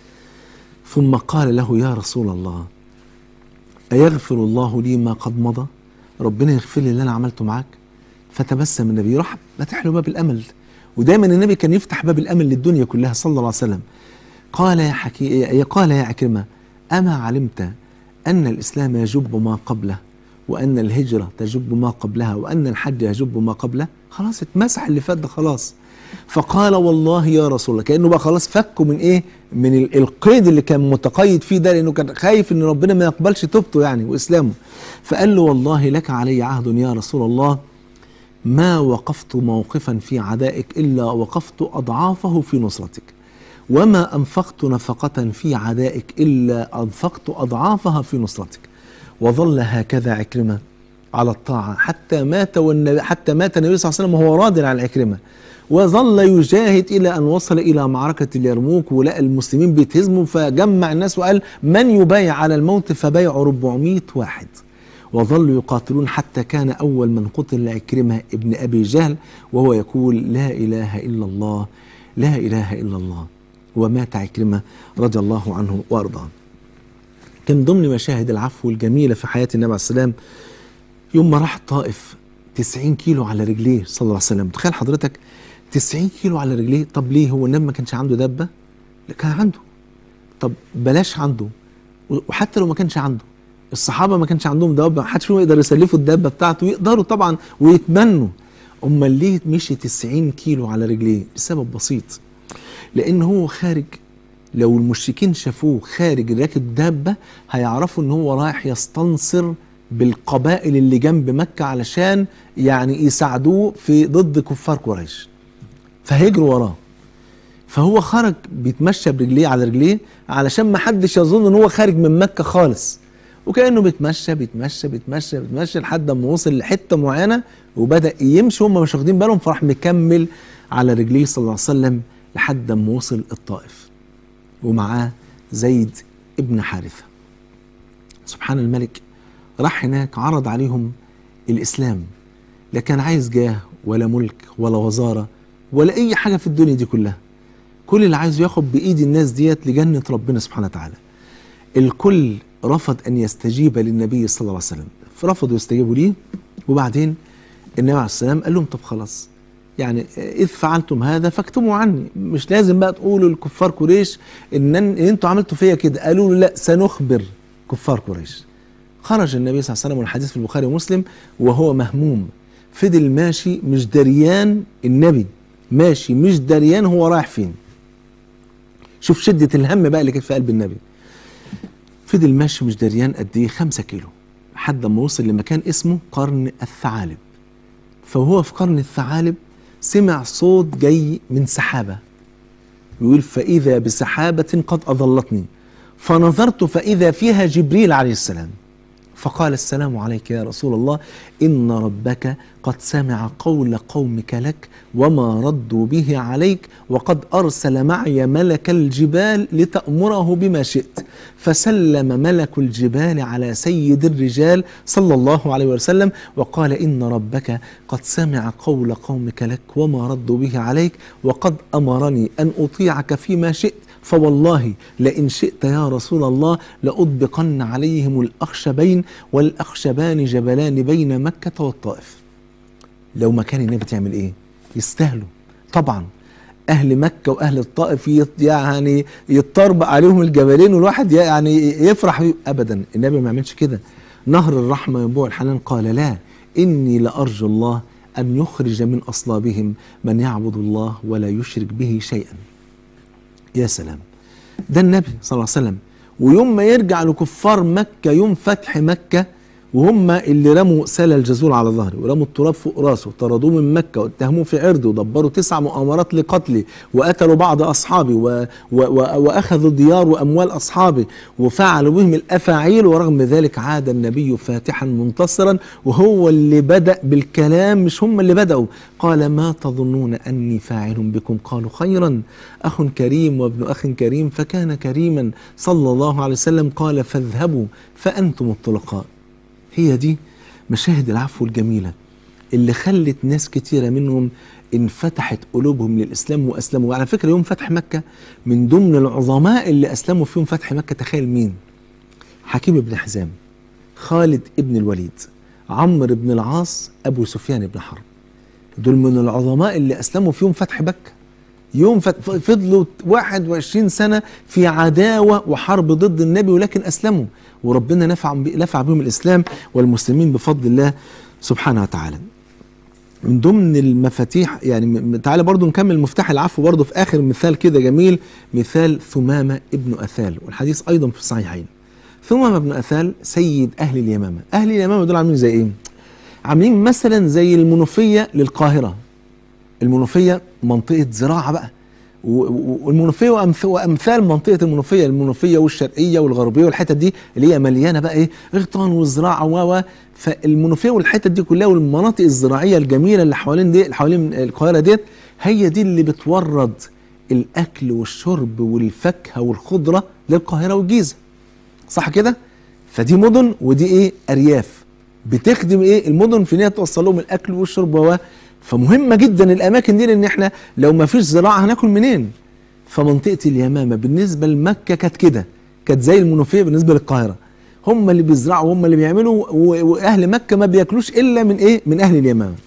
ثم قال له يا رسول الله أيغفر الله لي ما قد مضى ربنا يغفر لي اللي أنا عملته معاك فتبسم النبي راح فتح له باب الأمل ودايما النبي كان يفتح باب الأمل للدنيا كلها صلى الله عليه وسلم قال يا حكي يا- قال يا عكرمة أما علمت أن الإسلام يجب ما قبله وأن الهجرة تجب ما قبلها وأن الحج يجب ما قبله خلاص اتمسح اللي فات ده خلاص فقال والله يا رسول الله كأنه بقى خلاص فكوا من إيه من ال- القيد اللي كان متقيد فيه ده لأنه كان خايف إن ربنا ما يقبلش توبته يعني وإسلامه فقال له والله لك علي عهد يا رسول الله ما وقفت موقفا في عدائك إلا وقفت أضعافه في نصرتك وما أنفقت نفقة في عدائك إلا أنفقت أضعافها في نصرتك وظل هكذا عكرمة على الطاعة حتى مات والنبي حتى مات النبي صلى الله عليه وسلم وهو راض عن عكرمة وظل يجاهد إلى أن وصل إلى معركة اليرموك ولقى المسلمين بيتهزموا فجمع الناس وقال من يبايع على الموت فبايعوا 400 واحد وظلوا يقاتلون حتى كان أول من قتل عكرمة ابن أبي جهل وهو يقول لا إله إلا الله لا إله إلا الله ومات عكرمة رضي الله عنه وأرضاه كان ضمن مشاهد العفو الجميلة في حياة النبي عليه السلام يوم ما راح الطائف 90 كيلو على رجليه صلى الله عليه وسلم تخيل حضرتك 90 كيلو على رجليه طب ليه هو النبي ما كانش عنده دبة لا كان عنده طب بلاش عنده وحتى لو ما كانش عنده الصحابة ما كانش عندهم دوابة ما حدش فيهم يقدر يسلفوا الدابة بتاعته يقدروا طبعا ويتمنوا امال ليه مشي 90 كيلو على رجليه بسبب بسيط لان هو خارج لو المشركين شافوه خارج راكب دابه هيعرفوا ان هو رايح يستنصر بالقبائل اللي جنب مكه علشان يعني يساعدوه في ضد كفار قريش فهيجروا وراه فهو خرج بيتمشى برجليه على رجليه علشان ما حدش يظن ان هو خارج من مكه خالص وكانه بيتمشى بيتمشى بيتمشى بيتمشى لحد ما وصل لحته معينه وبدا يمشي هم مش واخدين بالهم فراح مكمل على رجليه صلى الله عليه وسلم لحد ما وصل الطائف ومعاه زيد ابن حارثه سبحان الملك راح هناك عرض عليهم الاسلام لا كان عايز جاه ولا ملك ولا وزاره ولا اي حاجه في الدنيا دي كلها كل اللي عايزه ياخد بايد الناس ديت لجنه ربنا سبحانه وتعالى الكل رفض ان يستجيب للنبي صلى الله عليه وسلم فرفضوا يستجيبوا ليه وبعدين النبي عليه السلام قال لهم طب خلاص يعني اذ فعلتم هذا فاكتموا عني مش لازم بقى تقولوا لكفار قريش ان, إن انتوا عملتوا فيا كده قالوا له لا سنخبر كفار قريش خرج النبي صلى الله عليه وسلم والحديث في البخاري ومسلم وهو مهموم فضل ماشي مش دريان النبي ماشي مش دريان هو رايح فين شوف شدة الهم بقى اللي كانت في قلب النبي فضل ماشي مش دريان قد ايه خمسة كيلو لحد ما وصل لمكان اسمه قرن الثعالب فهو في قرن الثعالب سمع صوت جاي من سحابة يقول فإذا بسحابة قد أظلتني فنظرت فإذا فيها جبريل عليه السلام فقال السلام عليك يا رسول الله إن ربك قد سمع قول قومك لك وما ردوا به عليك وقد أرسل معي ملك الجبال لتأمره بما شئت فسلم ملك الجبال على سيد الرجال صلى الله عليه وسلم وقال إن ربك قد سمع قول قومك لك وما ردوا به عليك وقد أمرني أن أطيعك فيما شئت فوالله لئن شئت يا رسول الله لأطبقن عليهم الأخشبين والأخشبان جبلان بين مكة والطائف لو مكان النبي تعمل إيه يستاهلوا طبعا أهل مكة وأهل الطائف يط- يعني يتطربق عليهم الجبلين والواحد يعني يفرح بيه. أبدا النبي ما يعملش كده نهر الرحمة ينبوع الحنان قال لا إني لأرجو الله أن يخرج من أصلابهم من يعبد الله ولا يشرك به شيئا يا سلام ده النبي صلى الله عليه وسلم ويوم ما يرجع لكفار مكة يوم فتح مكة وهم اللي رموا سال الجزور على ظهره ورموا التراب فوق راسه طردوه من مكة واتهموه في عرضه ودبروا تسع مؤامرات لقتله وقتلوا بعض أصحابه و و و وأخذوا ديار وأموال أصحابه وفعلوا بهم الأفاعيل ورغم ذلك عاد النبي فاتحا منتصرا وهو اللي بدأ بالكلام مش هم اللي بدأوا قال ما تظنون أني فاعل بكم قالوا خيرا أخ كريم وابن أخ كريم فكان كريما صلى الله عليه وسلم قال فاذهبوا فأنتم الطلقاء هي دي مشاهد العفو الجميلة اللي خلت ناس كتيرة منهم انفتحت قلوبهم للإسلام وأسلموا وعلى فكرة يوم فتح مكة من ضمن العظماء اللي أسلموا في يوم فتح مكة تخيل مين حكيم بن حزام خالد ابن الوليد عمرو بن العاص أبو سفيان بن حرب دول من العظماء اللي أسلموا في يوم فتح مكة يوم فت- فضلوا 21 سنة في عداوة وحرب ضد النبي ولكن أسلموا وربنا نفع نفع بهم الإسلام والمسلمين بفضل الله سبحانه وتعالى من ضمن المفاتيح يعني م- م- تعالى برضو نكمل مفتاح العفو برضو في آخر مثال كده جميل مثال ثمامة ابن أثال والحديث أيضا في الصحيحين ثمامة ابن أثال سيد أهل اليمامة أهل اليمامة دول عاملين زي إيه عاملين مثلا زي المنوفية للقاهرة المنوفية منطقة زراعة بقى و- و- والمنوفية وأمث- وأمثال منطقة المنوفية المنوفية والشرقية والغربية والحتت دي اللي هي مليانة بقى إيه غيطان وزراعة و و فالمنوفية والحتت دي كلها والمناطق الزراعية الجميلة اللي حوالين دي اللي حوالين القاهرة ديت هي دي اللي بتورد الأكل والشرب والفاكهة والخضرة للقاهرة والجيزة صح كده؟ فدي مدن ودي ايه؟ ارياف بتخدم ايه؟ المدن في ان هي توصل لهم الاكل والشرب و فمهمه جدا الاماكن دي لان احنا لو ما فيش زراعه هناكل منين؟ فمنطقه اليمامه بالنسبه لمكه كانت كده كانت زي المنوفيه بالنسبه للقاهره هم اللي بيزرعوا هم اللي بيعملوا و- واهل مكه ما بياكلوش الا من ايه؟ من اهل اليمامه.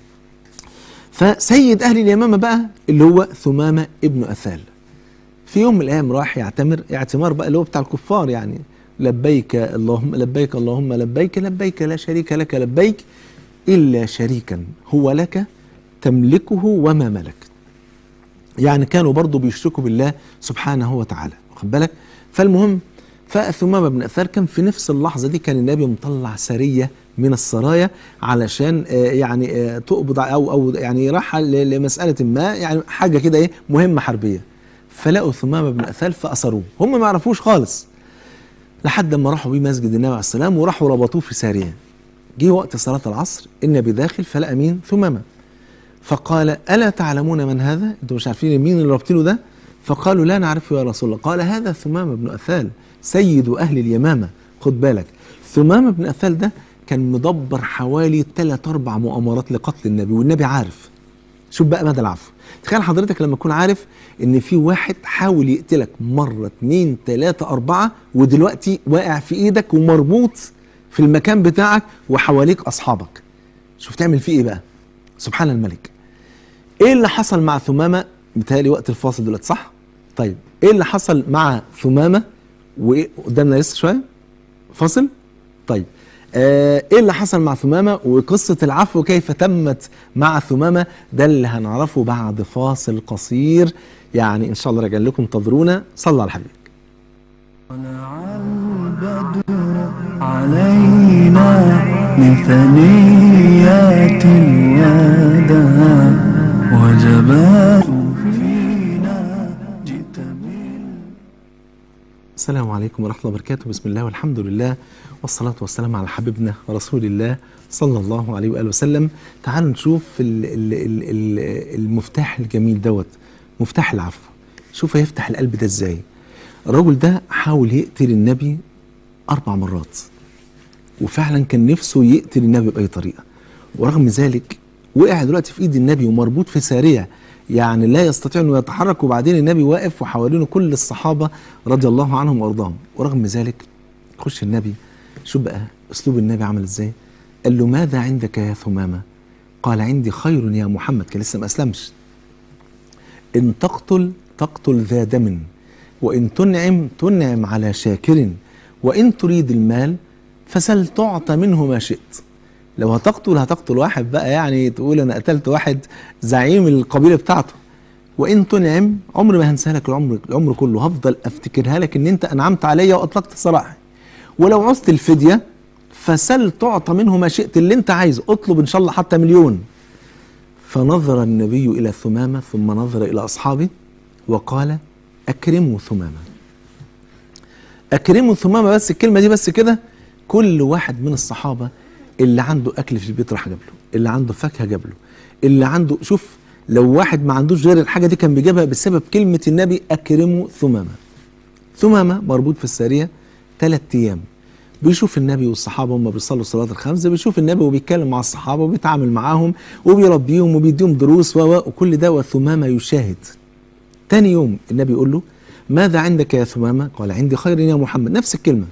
فسيد اهل اليمامه بقى اللي هو ثمامه ابن اثال. في يوم من الايام راح يعتمر اعتمار بقى اللي هو بتاع الكفار يعني لبيك اللهم لبيك اللهم لبيك لبيك لا شريك لك لبيك الا شريكا هو لك تملكه وما ملك يعني كانوا برضو بيشركوا بالله سبحانه وتعالى واخد بالك فالمهم فثمامة بن أثار كان في نفس اللحظة دي كان النبي مطلع سرية من السرايا علشان آه، يعني آه، تقبض ع- أو أو يعني راح ل- لمسألة ما يعني حاجة كده إيه مهمة حربية فلقوا ثمامة بن أثال فأسروه هم ما يعرفوش خالص لحد ما راحوا بيه مسجد النبي عليه السلام وراحوا ربطوه في سارية جه وقت صلاة العصر النبي داخل فلقى مين ثمامة فقال ألا تعلمون من هذا أنتم مش عارفين مين اللي رابطينه ده فقالوا لا نعرفه يا رسول الله قال هذا ثمامة بن أثال سيد أهل اليمامة خد بالك ثمامة بن أثال ده كان مدبر حوالي ثلاث أربع مؤامرات لقتل النبي والنبي عارف شوف بقى مدى العفو تخيل حضرتك لما تكون عارف ان في واحد حاول يقتلك مرة اتنين تلاتة اربعة ودلوقتي واقع في ايدك ومربوط في المكان بتاعك وحواليك اصحابك شوف تعمل فيه ايه بقى سبحان الملك ايه اللي حصل مع ثمامة متهيألي وقت الفاصل دلوقتي صح طيب ايه اللي حصل مع ثمامة وايه قدامنا لسه شوية فاصل طيب آه ايه اللي حصل مع ثمامة وقصة العفو كيف تمت مع ثمامة ده اللي هنعرفه بعد فاصل قصير يعني ان شاء الله راجع لكم انتظرونا صلى على حبيبك طلع البدر علينا من ثنيات الوداع وجب فينا جئت بال السلام عليكم ورحمة الله وبركاته بسم الله والحمد لله والصلاة والسلام على حبيبنا رسول الله صلى الله عليه وآله وسلم تعالوا نشوف ال ال ال ال المفتاح الجميل دوت مفتاح العفو شوف هيفتح القلب ده ازاي الرجل ده حاول يقتل النبي أربع مرات وفعلا كان نفسه يقتل النبي بأي طريقة ورغم ذلك وقع دلوقتي في ايد النبي ومربوط في سارية يعني لا يستطيع انه يتحرك وبعدين النبي واقف وحوالينه كل الصحابة رضي الله عنهم وارضاهم ورغم ذلك خش النبي شوف بقى اسلوب النبي عمل ازاي قال له ماذا عندك يا ثمامة قال عندي خير يا محمد كان لسه ما اسلمش إن تقتل تقتل ذا دم وإن تنعم تنعم على شاكر وإن تريد المال فسل تعطى منه ما شئت لو هتقتل هتقتل واحد بقى يعني تقول أنا قتلت واحد زعيم القبيلة بتاعته وإن تنعم عمر ما هنساها لك العمر العمر كله هفضل أفتكرها لك إن أنت أنعمت عليا وأطلقت سراحي ولو عوزت الفدية فسل تعطى منه ما شئت اللي أنت عايزه اطلب إن شاء الله حتى مليون فنظر النبي إلى ثمامة ثم نظر إلى أصحابه وقال أكرموا ثمامة أكرموا ثمامة بس الكلمة دي بس كده كل واحد من الصحابة اللي عنده أكل في البيت راح جاب له اللي عنده فاكهة جاب له اللي عنده شوف لو واحد ما عندوش غير الحاجة دي كان بيجيبها بسبب كلمة النبي أكرموا ثمامة ثمامة مربوط في السارية ثلاث أيام بيشوف النبي والصحابة هم بيصلوا صلاة الخمسة بيشوف النبي وبيتكلم مع الصحابة وبيتعامل معاهم وبيربيهم وبيديهم دروس و و- وكل ده وثمامة يشاهد تاني يوم النبي يقول له ماذا عندك يا ثمامة قال عندي خير يا محمد نفس الكلمة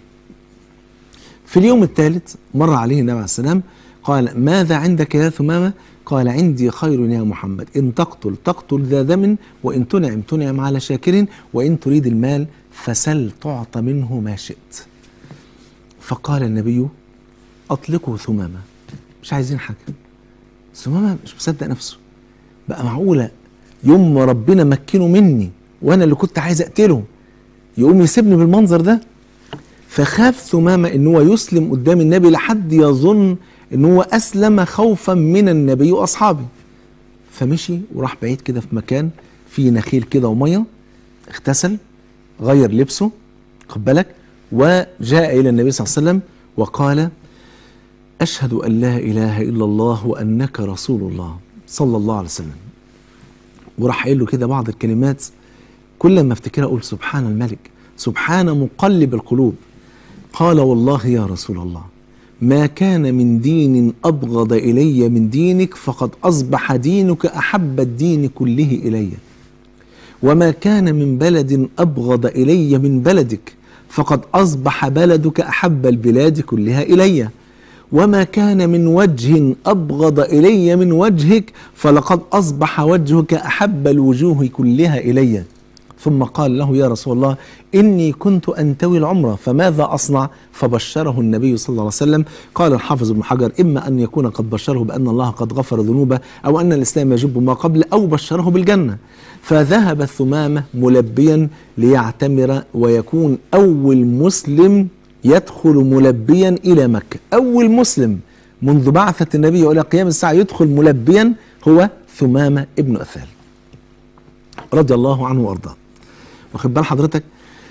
في اليوم الثالث مر عليه النبي عليه السلام قال ماذا عندك يا ثمامة قال عندي خير يا محمد إن تقتل تقتل ذا دم وإن تنعم تنعم على شاكر وإن تريد المال فسل تعطى منه ما شئت فقال النبي أطلقوا ثمامة مش عايزين حاجة ثمامة مش مصدق نفسه بقى معقولة يوم ما ربنا مكنه مني وأنا اللي كنت عايز أقتله يقوم يسيبني بالمنظر ده فخاف ثمامة ان هو يسلم قدام النبي لحد يظن ان هو اسلم خوفا من النبي واصحابه فمشي وراح بعيد كده في مكان فيه نخيل كده وميه اغتسل غير لبسه خد بالك وجاء الى النبي صلى الله عليه وسلم وقال اشهد ان لا اله الا الله وانك رسول الله صلى الله عليه وسلم وراح قايل له كده بعض الكلمات كل ما افتكرها اقول سبحان الملك سبحان مقلب القلوب قال والله يا رسول الله ما كان من دين ابغض الي من دينك فقد اصبح دينك احب الدين كله الي وما كان من بلد ابغض الي من بلدك فقد اصبح بلدك احب البلاد كلها الي وما كان من وجه ابغض الي من وجهك فلقد اصبح وجهك احب الوجوه كلها الي ثم قال له يا رسول الله إني كنت أنتوي العمرة فماذا أصنع فبشره النبي صلى الله عليه وسلم قال الحافظ ابن حجر إما أن يكون قد بشره بأن الله قد غفر ذنوبه أو أن الإسلام يجب ما قبل أو بشره بالجنة فذهب ثمامة ملبيا ليعتمر ويكون أول مسلم يدخل ملبيا إلى مكة أول مسلم منذ بعثة النبي إلى قيام الساعة يدخل ملبيا هو ثمامة ابن أثال رضي الله عنه وارضاه واخد بال حضرتك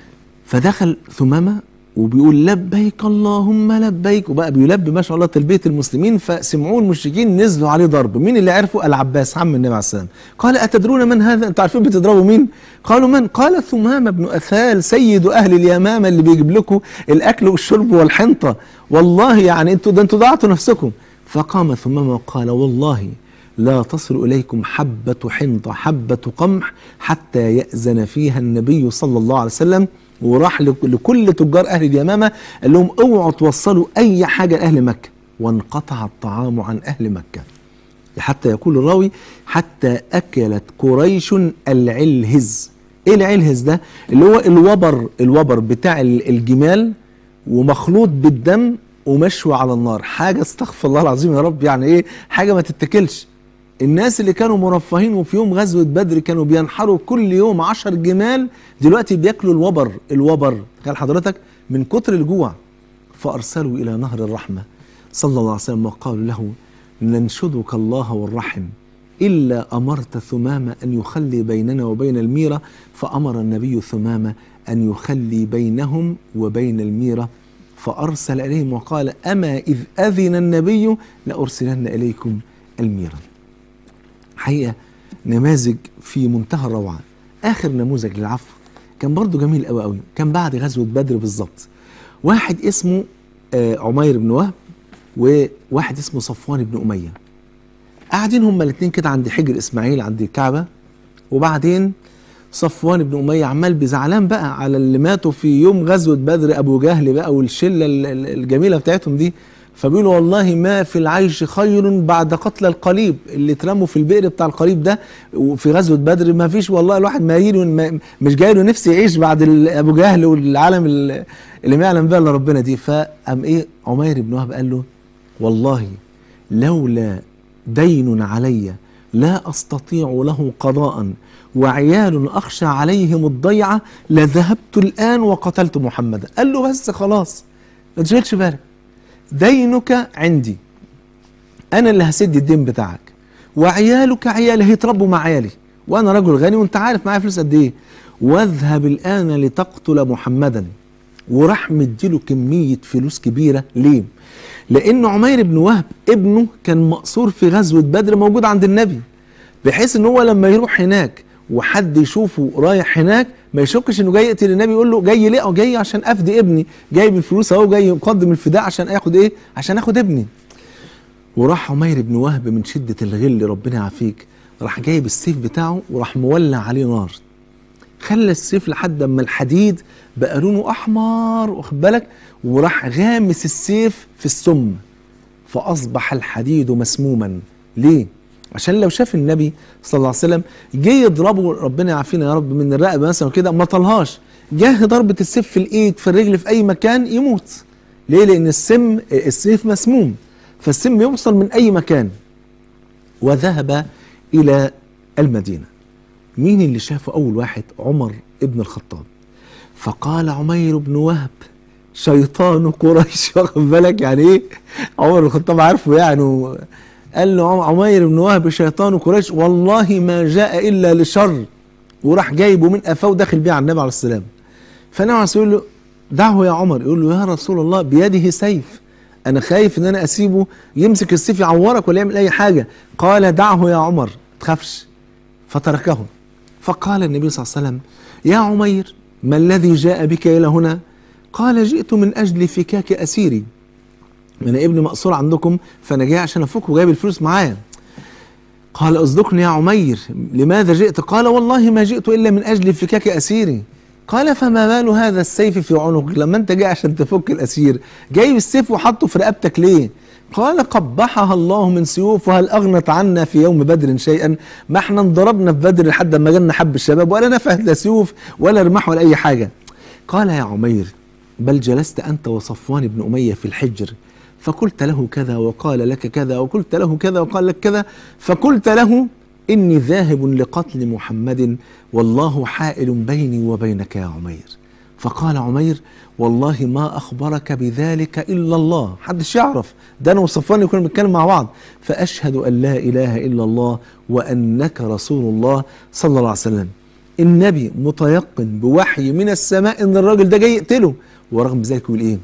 فدخل ثمامه وبيقول لبيك اللهم لبيك وبقى بيلبي ما شاء الله تلبيه المسلمين فسمعوه المشركين نزلوا عليه ضرب مين اللي عرفه العباس عم النبي عليه السلام قال اتدرون من هذا انتوا عارفين بتضربوا مين قالوا من قال ثمامه بن اثال سيد اهل اليمامه اللي بيجيب لكم الاكل والشرب والحنطه والله يعني انتوا ده انتوا ضيعتوا نفسكم فقام ثمامه وقال والله لا تصل إليكم حبة حنطة حبة قمح حتى يأذن فيها النبي صلى الله عليه وسلم وراح لك- لكل تجار أهل اليمامة قال لهم اوعوا توصلوا أي حاجة لأهل مكة وانقطع الطعام عن أهل مكة حتى يقول الراوي حتى أكلت قريش العلهز إيه العلهز ده اللي هو الوبر الوبر بتاع ال- الجمال ومخلوط بالدم ومشوي على النار حاجة استغفر الله العظيم يا رب يعني ايه حاجة ما تتاكلش الناس اللي كانوا مرفهين وفي يوم غزوة بدر كانوا بينحروا كل يوم عشر جمال دلوقتي بياكلوا الوبر الوبر تخيل حضرتك من كتر الجوع فأرسلوا إلى نهر الرحمة صلى الله عليه وسلم وقالوا له ننشدك الله والرحم إلا أمرت ثمامة أن يخلي بيننا وبين الميرة فأمر النبي ثمامة أن يخلي بينهم وبين الميرة فأرسل إليهم وقال أما إذ أذن النبي لأرسلن إليكم الميرة حقيقة نماذج في منتهى الروعة آخر نموذج للعفو كان برضو جميل قوي قوي كان بعد غزوة بدر بالظبط واحد اسمه آه، عمير بن وهب وواحد اسمه صفوان بن أمية قاعدين هما الاثنين كده عند حجر إسماعيل عند الكعبة وبعدين صفوان بن أمية عمال بزعلان بقى على اللي ماتوا في يوم غزوة بدر أبو جهل بقى والشلة ال- ال- الجميلة بتاعتهم دي فبيقولوا والله ما في العيش خير بعد قتل القليب اللي اترموا في البئر بتاع القليب ده وفي غزوة بدر ما فيش والله الواحد ما يجي ما مش جاي له نفسه يعيش بعد ال- أبو جهل والعالم ال- اللي ما يعلم بها إلا ربنا دي فقام إيه عمير بن وهب قال له والله لولا دين علي لا استطيع له قضاء وعيال اخشى عليهم الضيعه لذهبت الان وقتلت محمدا قال له بس خلاص ما تشغلش بالك دينك عندي انا اللي هسد الدين بتاعك وعيالك عيالي هيتربوا مع عيالي وانا رجل غني وانت عارف معايا فلوس قد ايه واذهب الان لتقتل محمدا وراح مديله كميه فلوس كبيره ليه؟ لان عمير بن وهب ابنه كان مقصور في غزوه بدر موجود عند النبي بحيث ان هو لما يروح هناك وحد يشوفه رايح هناك ما يشكش انه جاي يقتل النبي يقول له جاي ليه؟ اه جاي عشان افدي ابني جايب الفلوس اهو جاي يقدم الفداء عشان اخد ايه؟ عشان اخد ابني وراح عمير بن وهب من شده الغل ربنا يعافيك راح جايب السيف بتاعه وراح مولع عليه نار خلى السيف لحد اما الحديد بقى لونه احمر واخد بالك وراح غامس السيف في السم فاصبح الحديد مسموما ليه عشان لو شاف النبي صلى الله عليه وسلم جه يضربه ربنا يعافينا يا رب من الرقبه مثلا كده ما طلهاش جه ضربه السيف في الايد في الرجل في اي مكان يموت ليه لان السم السيف مسموم فالسم يوصل من اي مكان وذهب الى المدينه مين اللي شافه أول واحد عمر ابن الخطاب فقال عمير بن وهب شيطان قريش واخد بالك يعني ايه عمر بن الخطاب عارفه يعني و- قال له عم- عمير بن وهب شيطان قريش والله ما جاء الا لشر وراح جايبه من قفاه وداخل بيه على النبي عليه السلام فالنبي عليه السلام يقول له دعه يا عمر يقول له يا رسول الله بيده سيف انا خايف ان انا اسيبه يمسك السيف يعورك ولا يعمل اي حاجه قال دعه يا عمر تخافش فتركه فقال النبي صلى الله عليه وسلم يا عمير ما الذي جاء بك إلى هنا قال جئت من أجل فكاك أسيري أنا ابني مقصور عندكم فأنا جاي عشان أفك وجايب الفلوس معايا قال اصدقني يا عمير لماذا جئت قال والله ما جئت إلا من أجل فكاك أسيري قال فما بال هذا السيف في عنقك لما انت جاي عشان تفك الاسير جايب السيف وحطه في رقبتك ليه قال قبحها الله من سيوف وهل أغنت عنا في يوم بدر شيئا ما احنا انضربنا في بدر لحد ما جالنا حب الشباب ولا نفعت لا سيوف ولا رماح ولا أي حاجة قال يا عمير بل جلست أنت وصفوان بن أمية في الحجر فقلت له كذا وقال لك كذا وقلت له كذا وقال لك كذا فقلت له إني ذاهب لقتل محمد والله حائل بيني وبينك يا عمير فقال عمير والله ما أخبرك بذلك إلا الله محدش يعرف ده أنا وصفوان كنا بنتكلم مع بعض فأشهد أن لا إله إلا الله وأنك رسول الله صلى الله عليه وسلم النبي متيقن بوحي من السماء ان الراجل ده جاي يقتله ورغم ذلك يقول ايه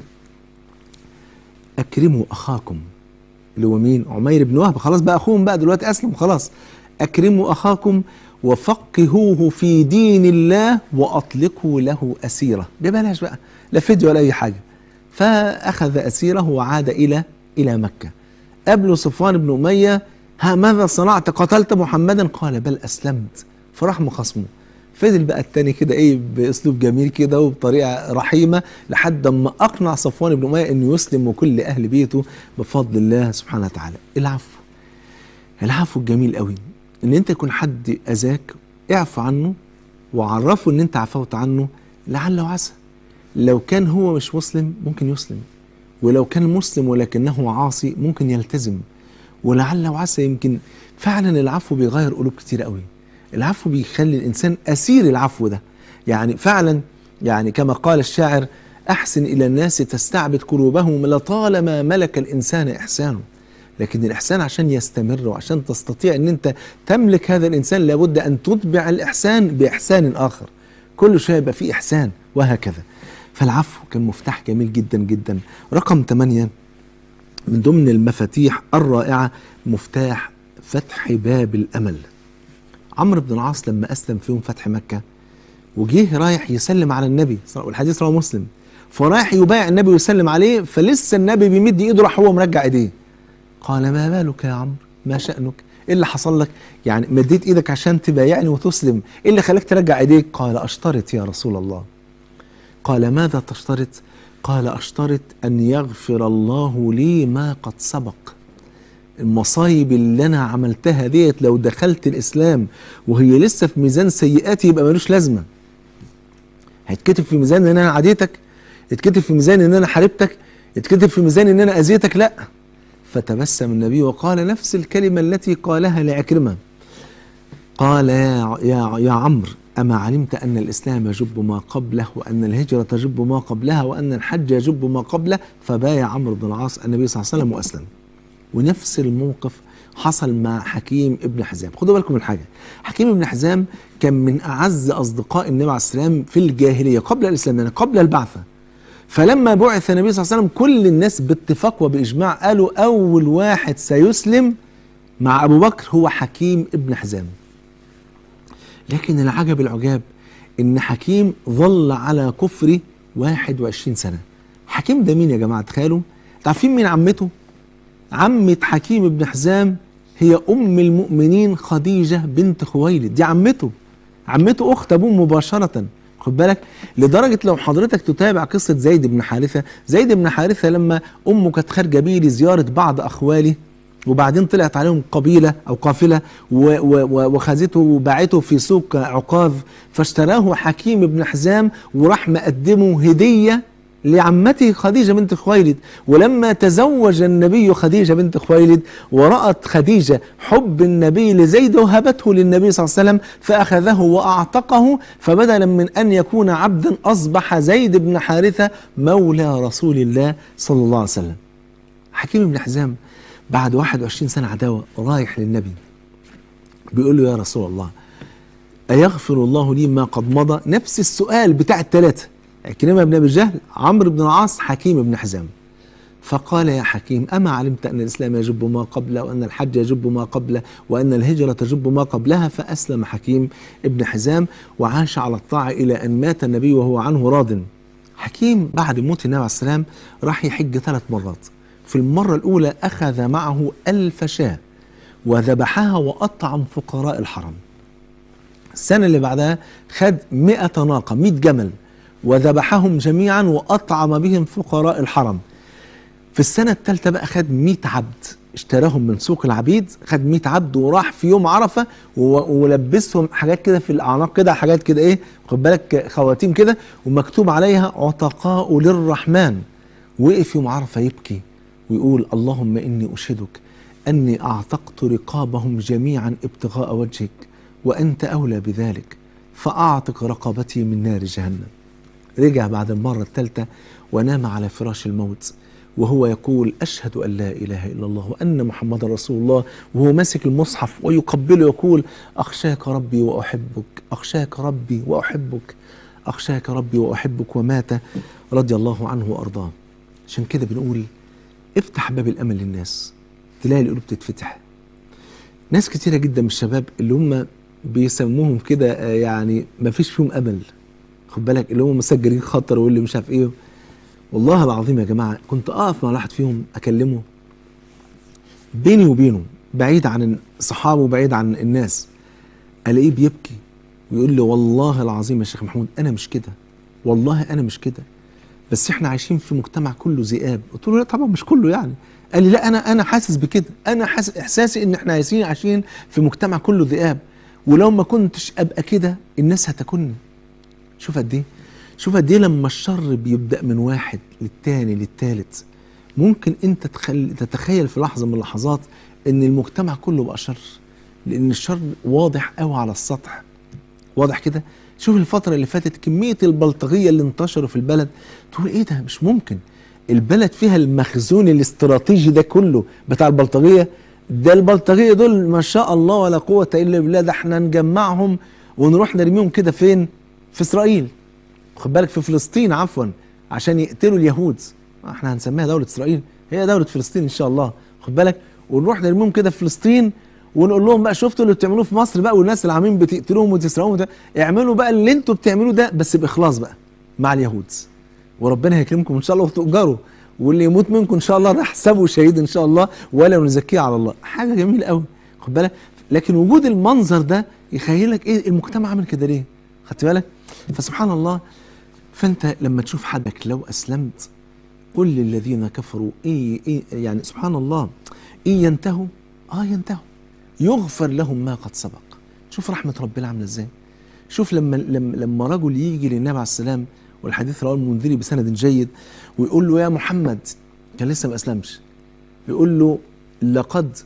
اكرموا اخاكم اللي هو مين عمير بن وهب خلاص بقى اخوهم بقى دلوقتي اسلم خلاص اكرموا اخاكم وفقهوه في دين الله واطلقوا له اسيره ببلاش بقى لا فدية ولا اي حاجه فاخذ اسيره وعاد الى الى مكه قابله صفوان بن اميه ها ماذا صنعت قتلت محمدا قال بل اسلمت فراح مخاصمه فضل بقى التاني كده ايه باسلوب جميل كده وبطريقه رحيمه لحد ما اقنع صفوان بن اميه انه يسلم وكل اهل بيته بفضل الله سبحانه وتعالى العفو العفو الجميل قوي ان انت يكون حد اذاك اعفو عنه وعرفه ان انت عفوت عنه لعل وعسى لو كان هو مش مسلم ممكن يسلم ولو كان مسلم ولكنه عاصي ممكن يلتزم ولعل وعسى يمكن فعلا العفو بيغير قلوب كتير قوي العفو بيخلي الانسان اسير العفو ده يعني فعلا يعني كما قال الشاعر احسن الى الناس تستعبد قلوبهم لطالما ملك الانسان احسانه لكن الاحسان عشان يستمر وعشان تستطيع ان انت تملك هذا الانسان لابد ان تتبع الاحسان باحسان اخر كل شويه يبقى فيه احسان وهكذا فالعفو كان مفتاح جميل جدا جدا رقم 8 من ضمن المفاتيح الرائعه مفتاح فتح باب الامل عمرو بن العاص لما اسلم في يوم فتح مكه وجيه رايح يسلم على النبي والحديث رواه مسلم فرايح يبايع النبي ويسلم عليه فلسه النبي بيمد ايده راح هو مرجع ايديه قال ما بالك يا عمرو ما شأنك ايه اللي حصل لك يعني مديت ايدك عشان تبايعني وتسلم ايه اللي خلاك ترجع ايديك قال اشترط يا رسول الله قال ماذا تشترط قال اشترط ان يغفر الله لي ما قد سبق المصايب اللي انا عملتها ديت لو دخلت الاسلام وهي لسه في ميزان سيئاتي يبقى ملوش لازمه هيتكتب في ميزان ان انا عاديتك يتكتب في ميزان ان انا حاربتك يتكتب في ميزان ان انا اذيتك لا فتبسم النبي وقال نفس الكلمه التي قالها لعكرمه قال يا يا يا عمرو أما علمت أن الإسلام يجب ما قبله وأن الهجرة تجب ما قبلها وأن الحج يجب ما قبله فبايع عمرو بن العاص النبي صلى الله عليه وسلم وأسلم ونفس الموقف حصل مع حكيم ابن حزام خدوا بالكم من حاجة حكيم ابن حزام كان من أعز أصدقاء النبي عليه السلام في الجاهلية قبل الإسلام يعني قبل البعثة فلما بعث النبي صلى الله عليه وسلم كل الناس باتفاق وبإجماع قالوا أول واحد سيسلم مع أبو بكر هو حكيم ابن حزام لكن العجب العجاب ان حكيم ظل على كفره 21 سنه حكيم ده مين يا جماعه تخيلوا عارفين مين عمته عمة حكيم بن حزام هي ام المؤمنين خديجه بنت خويلد دي عمته عمته اخت ابوه مباشره خد بالك لدرجه لو حضرتك تتابع قصه زيد بن حارثه زيد بن حارثه لما امه كانت خارجه بيه لزياره بعض اخواله وبعدين طلعت عليهم قبيلة أو قافلة وخذته وباعته في سوق عكاظ فاشتراه حكيم بن حزام وراح مقدمه هدية لعمته خديجة بنت خويلد ولما تزوج النبي خديجة بنت خويلد ورأت خديجة حب النبي لزيد وهبته للنبي صلى الله عليه وسلم فأخذه وأعتقه فبدلا من أن يكون عبدا أصبح زيد بن حارثة مولى رسول الله صلى الله عليه وسلم حكيم بن حزام بعد 21 سنة عداوة رايح للنبي بيقول له يا رسول الله أيغفر الله لي ما قد مضى نفس السؤال بتاع الثلاثة عكرمة بن أبي جهل عمرو بن العاص حكيم بن حزام فقال يا حكيم أما علمت أن الإسلام يجب ما قبله وأن الحج يجب ما قبله وأن الهجرة تجب ما قبلها فأسلم حكيم ابن حزام وعاش على الطاعة إلى أن مات النبي وهو عنه راض حكيم بعد موت النبي عليه السلام راح يحج ثلاث مرات في المرة الأولى أخذ معه ألف شاة وذبحها وأطعم فقراء الحرم السنة اللي بعدها خد مئة ناقة مئة جمل وذبحهم جميعا وأطعم بهم فقراء الحرم في السنة الثالثة بقى خد 100 عبد اشتراهم من سوق العبيد خد 100 عبد وراح في يوم عرفة و- ولبسهم حاجات كده في الأعناق كده حاجات كده إيه خد بالك خواتيم كده ومكتوب عليها عتقاء للرحمن وقف يوم عرفة يبكي ويقول اللهم إني أشهدك أني أعتقت رقابهم جميعا ابتغاء وجهك وأنت أولى بذلك فأعتق رقبتي من نار جهنم رجع بعد المرة الثالثة ونام على فراش الموت وهو يقول أشهد أن لا إله إلا الله وأن محمد رسول الله وهو ماسك المصحف ويقبله يقول أخشاك ربي وأحبك أخشاك ربي وأحبك أخشاك ربي وأحبك ومات رضي الله عنه وأرضاه عشان كده بنقول افتح باب الأمل للناس تلاقي القلوب تتفتح ناس كتيرة جدا من الشباب اللي هم بيسموهم كده آه، يعني ما فيش فيهم أمل خد بالك اللي هم مسجلين خطر واللي مش عارف ايه والله العظيم يا جماعه كنت اقف مع واحد فيهم اكلمه بيني وبينه بعيد عن صحابه وبعيد عن الناس الاقيه بيبكي ويقول لي والله العظيم يا شيخ محمود انا مش كده والله انا مش كده بس احنا عايشين في مجتمع كله ذئاب قلت له لا طبعا مش كله يعني قال لي لا انا انا حاسس بكده انا حاسس احساسي ان احنا عايشين عايشين في مجتمع كله ذئاب ولو ما كنتش ابقى كده الناس هتاكلني شوف قد ايه شوف قد ايه لما الشر بيبدا من واحد للتاني للتالت ممكن انت تخل... تتخيل في لحظه من اللحظات ان المجتمع كله بقى شر لان الشر واضح قوي على السطح واضح كده شوف الفترة اللي فاتت كمية البلطجية اللي انتشروا في البلد تقول ايه ده مش ممكن البلد فيها المخزون الاستراتيجي ده كله بتاع البلطجية ده البلطجية دول ما شاء الله ولا قوة إلا بالله ده احنا نجمعهم ونروح نرميهم كده فين في إسرائيل خد بالك في فلسطين عفوا عشان يقتلوا اليهود احنا هنسميها دولة إسرائيل هي دولة فلسطين إن شاء الله خد بالك ونروح نرميهم كده في فلسطين ونقول لهم بقى شفتوا اللي بتعملوه في مصر بقى والناس اللي عاملين بتقتلوهم وتسرقوهم ده اعملوا بقى اللي انتوا بتعملوه ده بس باخلاص بقى مع اليهود وربنا هيكرمكم ان شاء الله وتؤجروا واللي يموت منكم ان شاء الله نحسبه شهيد ان شاء الله ولا نزكيه على الله حاجه جميله قوي خد بالك لكن وجود المنظر ده يخيلك ايه المجتمع عامل كده ليه خدت بالك فسبحان الله فانت لما تشوف حدك لو اسلمت قل للذين كفروا ايه ايه يعني سبحان الله ان ينتهوا اه ينتهوا يغفر لهم ما قد سبق شوف رحمة ربنا عاملة ازاي شوف لما لما لما رجل يجي للنبي عليه السلام والحديث رواه المنذري بسند جيد ويقول له يا محمد كان لسه ما اسلمش يقول له لقد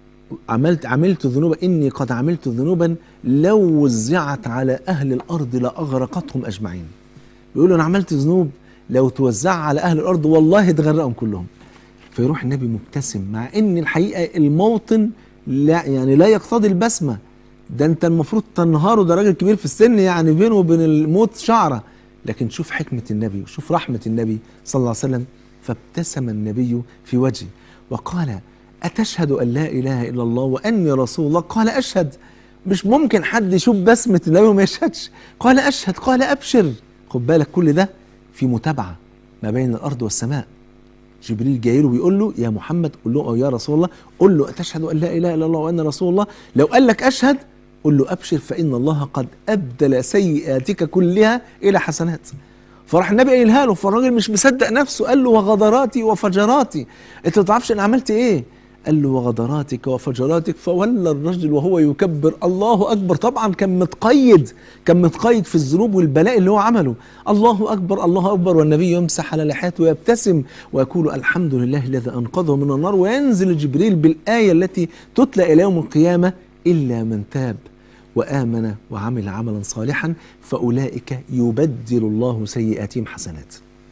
عملت عملت ذنوبا اني قد عملت ذنوبا لو وزعت على اهل الارض لاغرقتهم اجمعين يقول له انا عملت ذنوب لو توزع على اهل الارض والله تغرقهم كلهم فيروح النبي مبتسم مع ان الحقيقه الموطن لا يعني لا يقتضي البسمه ده انت المفروض تنهاره ده راجل كبير في السن يعني بينه وبين الموت شعره لكن شوف حكمه النبي وشوف رحمه النبي صلى الله عليه وسلم فابتسم النبي في وجهه وقال اتشهد ان لا اله الا الله واني رسول الله قال اشهد مش ممكن حد يشوف بسمه النبي وما يشهدش قال اشهد قال ابشر خد بالك كل ده في متابعه ما بين الارض والسماء جبريل جاي له بيقول له يا محمد قول له أو يا رسول الله قل له أتشهد أن لا إله إلا الله وأن رسول الله لو قال لك أشهد قل له أبشر فإن الله قد أبدل سيئاتك كلها إلى حسنات فراح النبي قايلها له فالراجل مش مصدق نفسه قال له وغدراتي وفجراتي انت ما تعرفش انا عملت ايه قال له وغدراتك وفجراتك فولى الرجل وهو يكبر الله اكبر طبعا كان متقيد كان متقيد في الذنوب والبلاء اللي هو عمله الله اكبر الله اكبر والنبي يمسح على لحيته ويبتسم ويقول الحمد لله الذي انقذه من النار وينزل جبريل بالايه التي تتلى الى يوم القيامه الا من تاب وامن وعمل عملا صالحا فاولئك يبدل الله سيئاتهم حسنات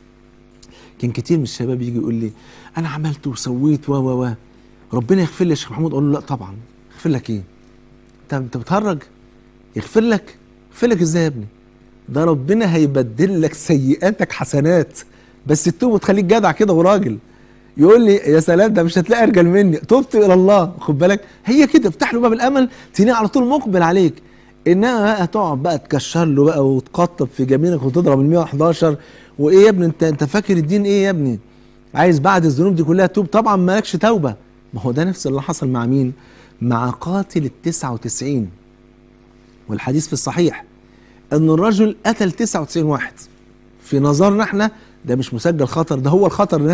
كان كتير من الشباب يجي يقول لي انا عملت وسويت و و و ربنا يغفر لي يا شيخ محمود اقول له لا طبعا يغفر لك ايه انت انت بتهرج يغفر لك يغفر لك ازاي يا ابني ده ربنا هيبدل لك سيئاتك حسنات بس تتوب وتخليك جدع كده وراجل يقول لي يا سلام ده مش هتلاقي ارجل مني تبت الى الله خد بالك هي كده افتح له باب الامل تلاقيه على طول مقبل عليك انما بقى تقعد بقى تكشر له بقى وتقطب في جبينك وتضرب ال 111 وايه يا ابني انت انت فاكر الدين ايه يا ابني عايز بعد الذنوب دي كلها تتوب طبعا مالكش توبه ما هو ده نفس اللي حصل مع مين مع قاتل ال 99 والحديث في الصحيح ان الرجل قتل 99 واحد في نظرنا احنا ده مش مسجل خطر ده هو الخطر نفسه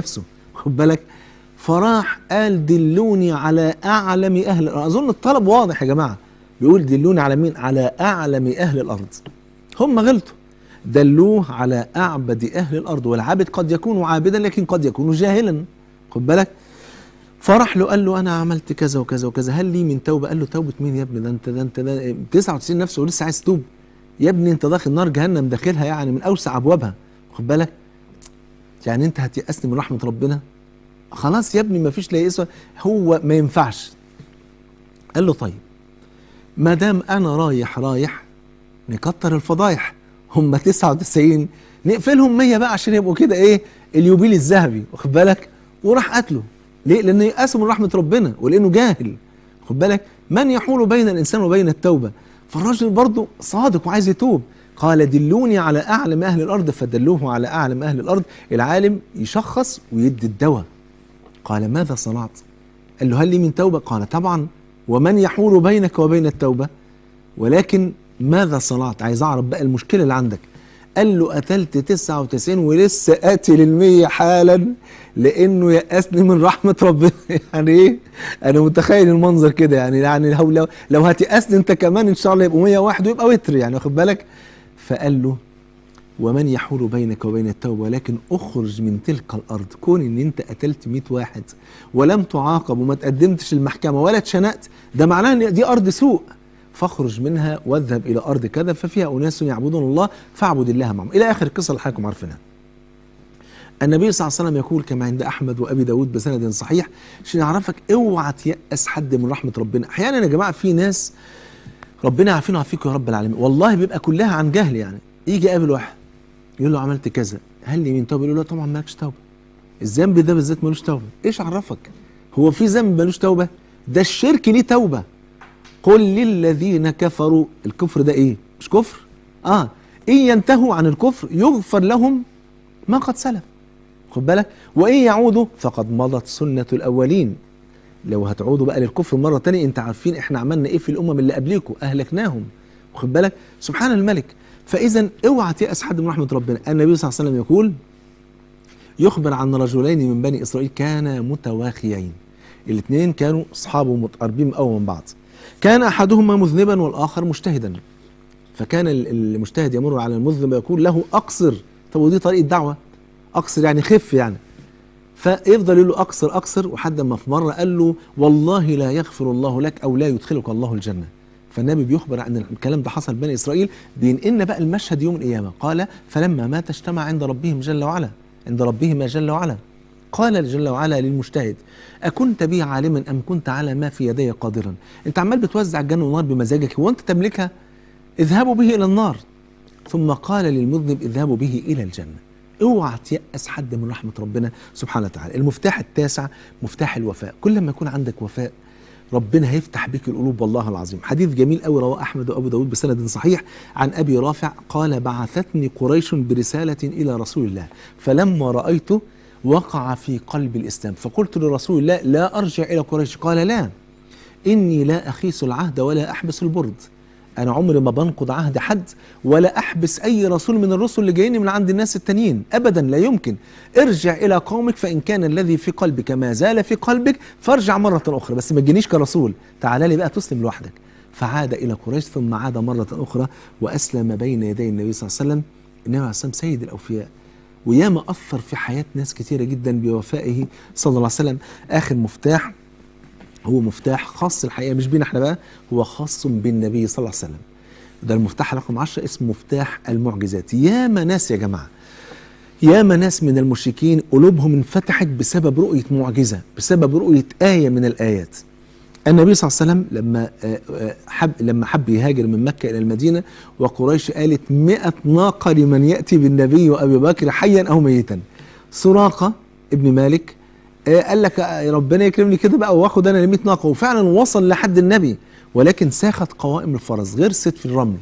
خد بالك فراح قال دلوني على اعلم اهل الارض اظن الطلب واضح يا جماعه بيقول دلوني على مين على اعلم اهل الارض هم غلطوا دلوه على اعبد اهل الارض والعابد قد يكون عابدا لكن قد يكون جاهلا خد بالك فراح له قال له انا عملت كذا وكذا وكذا هل لي من توبه قال له توبه مين يا ابني ده انت ده انت ده 99 نفسه ولسه عايز تتوب يا ابني انت داخل نار جهنم داخلها يعني من اوسع ابوابها خد بالك يعني انت هتيأسني من رحمه ربنا خلاص يا ابني ما فيش لا يسوى هو ما ينفعش قال له طيب ما دام انا رايح رايح نكتر الفضايح هم 99 نقفلهم 100 بقى عشان يبقوا كده ايه اليوبيل الذهبي واخد بالك وراح قتله ليه لانه يأس من رحمه ربنا ولانه جاهل خد بالك من يحول بين الانسان وبين التوبه فالراجل برضه صادق وعايز يتوب قال دلوني على اعلم اهل الارض فدلوه على اعلم اهل الارض العالم يشخص ويدي الدواء قال ماذا صنعت قال له هل لي من توبه قال طبعا ومن يحول بينك وبين التوبه ولكن ماذا صنعت عايز اعرف بقى المشكله اللي عندك قال له قتلت 99 ولسه قاتل المية حالا لانه يأسني من رحمه ربنا يعني ايه انا متخيل المنظر كده يعني يعني لو لو, لو هتيأسني انت كمان ان شاء الله يبقوا 101 ويبقى وتر يعني واخد بالك فقال له ومن يحول بينك وبين التوبه ولكن اخرج من تلك الارض كون ان انت قتلت 100 واحد ولم تعاقب وما تقدمتش المحكمه ولا اتشنقت ده معناه ان دي ارض سوء فاخرج منها واذهب الى ارض كذا ففيها اناس يعبدون الله فاعبد الله معهم الى اخر القصه اللي حضراتكم عارفينها النبي صلى الله عليه وسلم يقول كما عند احمد وابي داود بسند صحيح عشان يعرفك اوعى تيأس حد من رحمه ربنا احيانا يا جماعه في ناس ربنا يعافينا ويعافيكم يا رب العالمين والله بيبقى كلها عن جهل يعني يجي يقابل واحد يقول له عملت كذا هل لي من توبه يقول له طبعا مالكش توبه الذنب ده بالذات ملوش توبه ايش عرفك هو في ذنب ملوش توبه ده الشرك ليه توبه قل للذين كفروا الكفر ده ايه مش كفر اه ان ينتهوا عن الكفر يغفر لهم ما قد سلف خد بالك وان يعودوا فقد مضت سنه الاولين لو هتعودوا بقى للكفر مره تانية انت عارفين احنا عملنا ايه في الامم اللي قبليكم اهلكناهم خد بالك سبحان الملك فاذا اوعى تيأس حد من رحمه ربنا النبي صلى الله عليه وسلم يقول يخبر عن رجلين من بني اسرائيل كانا متواخيين الاثنين كانوا اصحاب متقربين قوي من بعض كان احدهما مذنبا والاخر مجتهدا فكان المجتهد يمر على المذنب ويقول له اقصر طب ودي طريقه دعوه اقصر يعني خف يعني فيفضل يقول له اقصر اقصر وحد ما في مره قال له والله لا يغفر الله لك او لا يدخلك الله الجنه فالنبي بيخبر عن الكلام ده حصل بني اسرائيل بينقلنا بقى المشهد يوم القيامه قال فلما مات اجتمع عند ربهم جل وعلا عند ربهما جل وعلا قال جل وعلا للمجتهد أكنت بي عالما أم كنت على ما في يدي قادرا أنت عمال بتوزع الجنة والنار بمزاجك هو أنت تملكها اذهبوا به إلى النار ثم قال للمذنب اذهبوا به إلى الجنة اوعى تيأس حد من رحمة ربنا سبحانه وتعالى المفتاح التاسع مفتاح الوفاء كل ما يكون عندك وفاء ربنا هيفتح بك القلوب والله العظيم حديث جميل قوي رواه احمد وابو داود بسند صحيح عن ابي رافع قال بعثتني قريش برساله الى رسول الله فلما رايته وقع في قلب الاسلام فقلت لرسول الله لا ارجع الى قريش قال لا اني لا اخيس العهد ولا احبس البرد انا عمري ما بنقض عهد حد ولا احبس اي رسول من الرسل اللي جايين من عند الناس التانيين ابدا لا يمكن ارجع الى قومك فان كان الذي في قلبك ما زال في قلبك فارجع مره اخرى بس ما تجينيش كرسول تعال لي بقى تسلم لوحدك فعاد الى قريش ثم عاد مره اخرى واسلم بين يدي النبي صلى الله عليه وسلم النبي عليه الصلاه والسلام سيد الاوفياء وياما اثر في حياه ناس كثيره جدا بوفائه صلى الله عليه وسلم اخر مفتاح هو مفتاح خاص الحقيقه مش بينا احنا بقى هو خاص بالنبي صلى الله عليه وسلم ده المفتاح رقم 10 اسمه مفتاح المعجزات ياما ناس يا جماعه ياما ناس من المشركين قلوبهم انفتحت بسبب رؤيه معجزه بسبب رؤيه ايه من الايات النبي صلى الله عليه وسلم لما حب لما حب يهاجر من مكه الى المدينه وقريش قالت 100 ناقه لمن ياتي بالنبي وابي بكر حيا او ميتا سراقه ابن مالك قال لك ربنا يكرمني كده بقى واخد انا ال 100 ناقه وفعلا وصل لحد النبي ولكن ساخت قوائم الفرس غرست في الرمل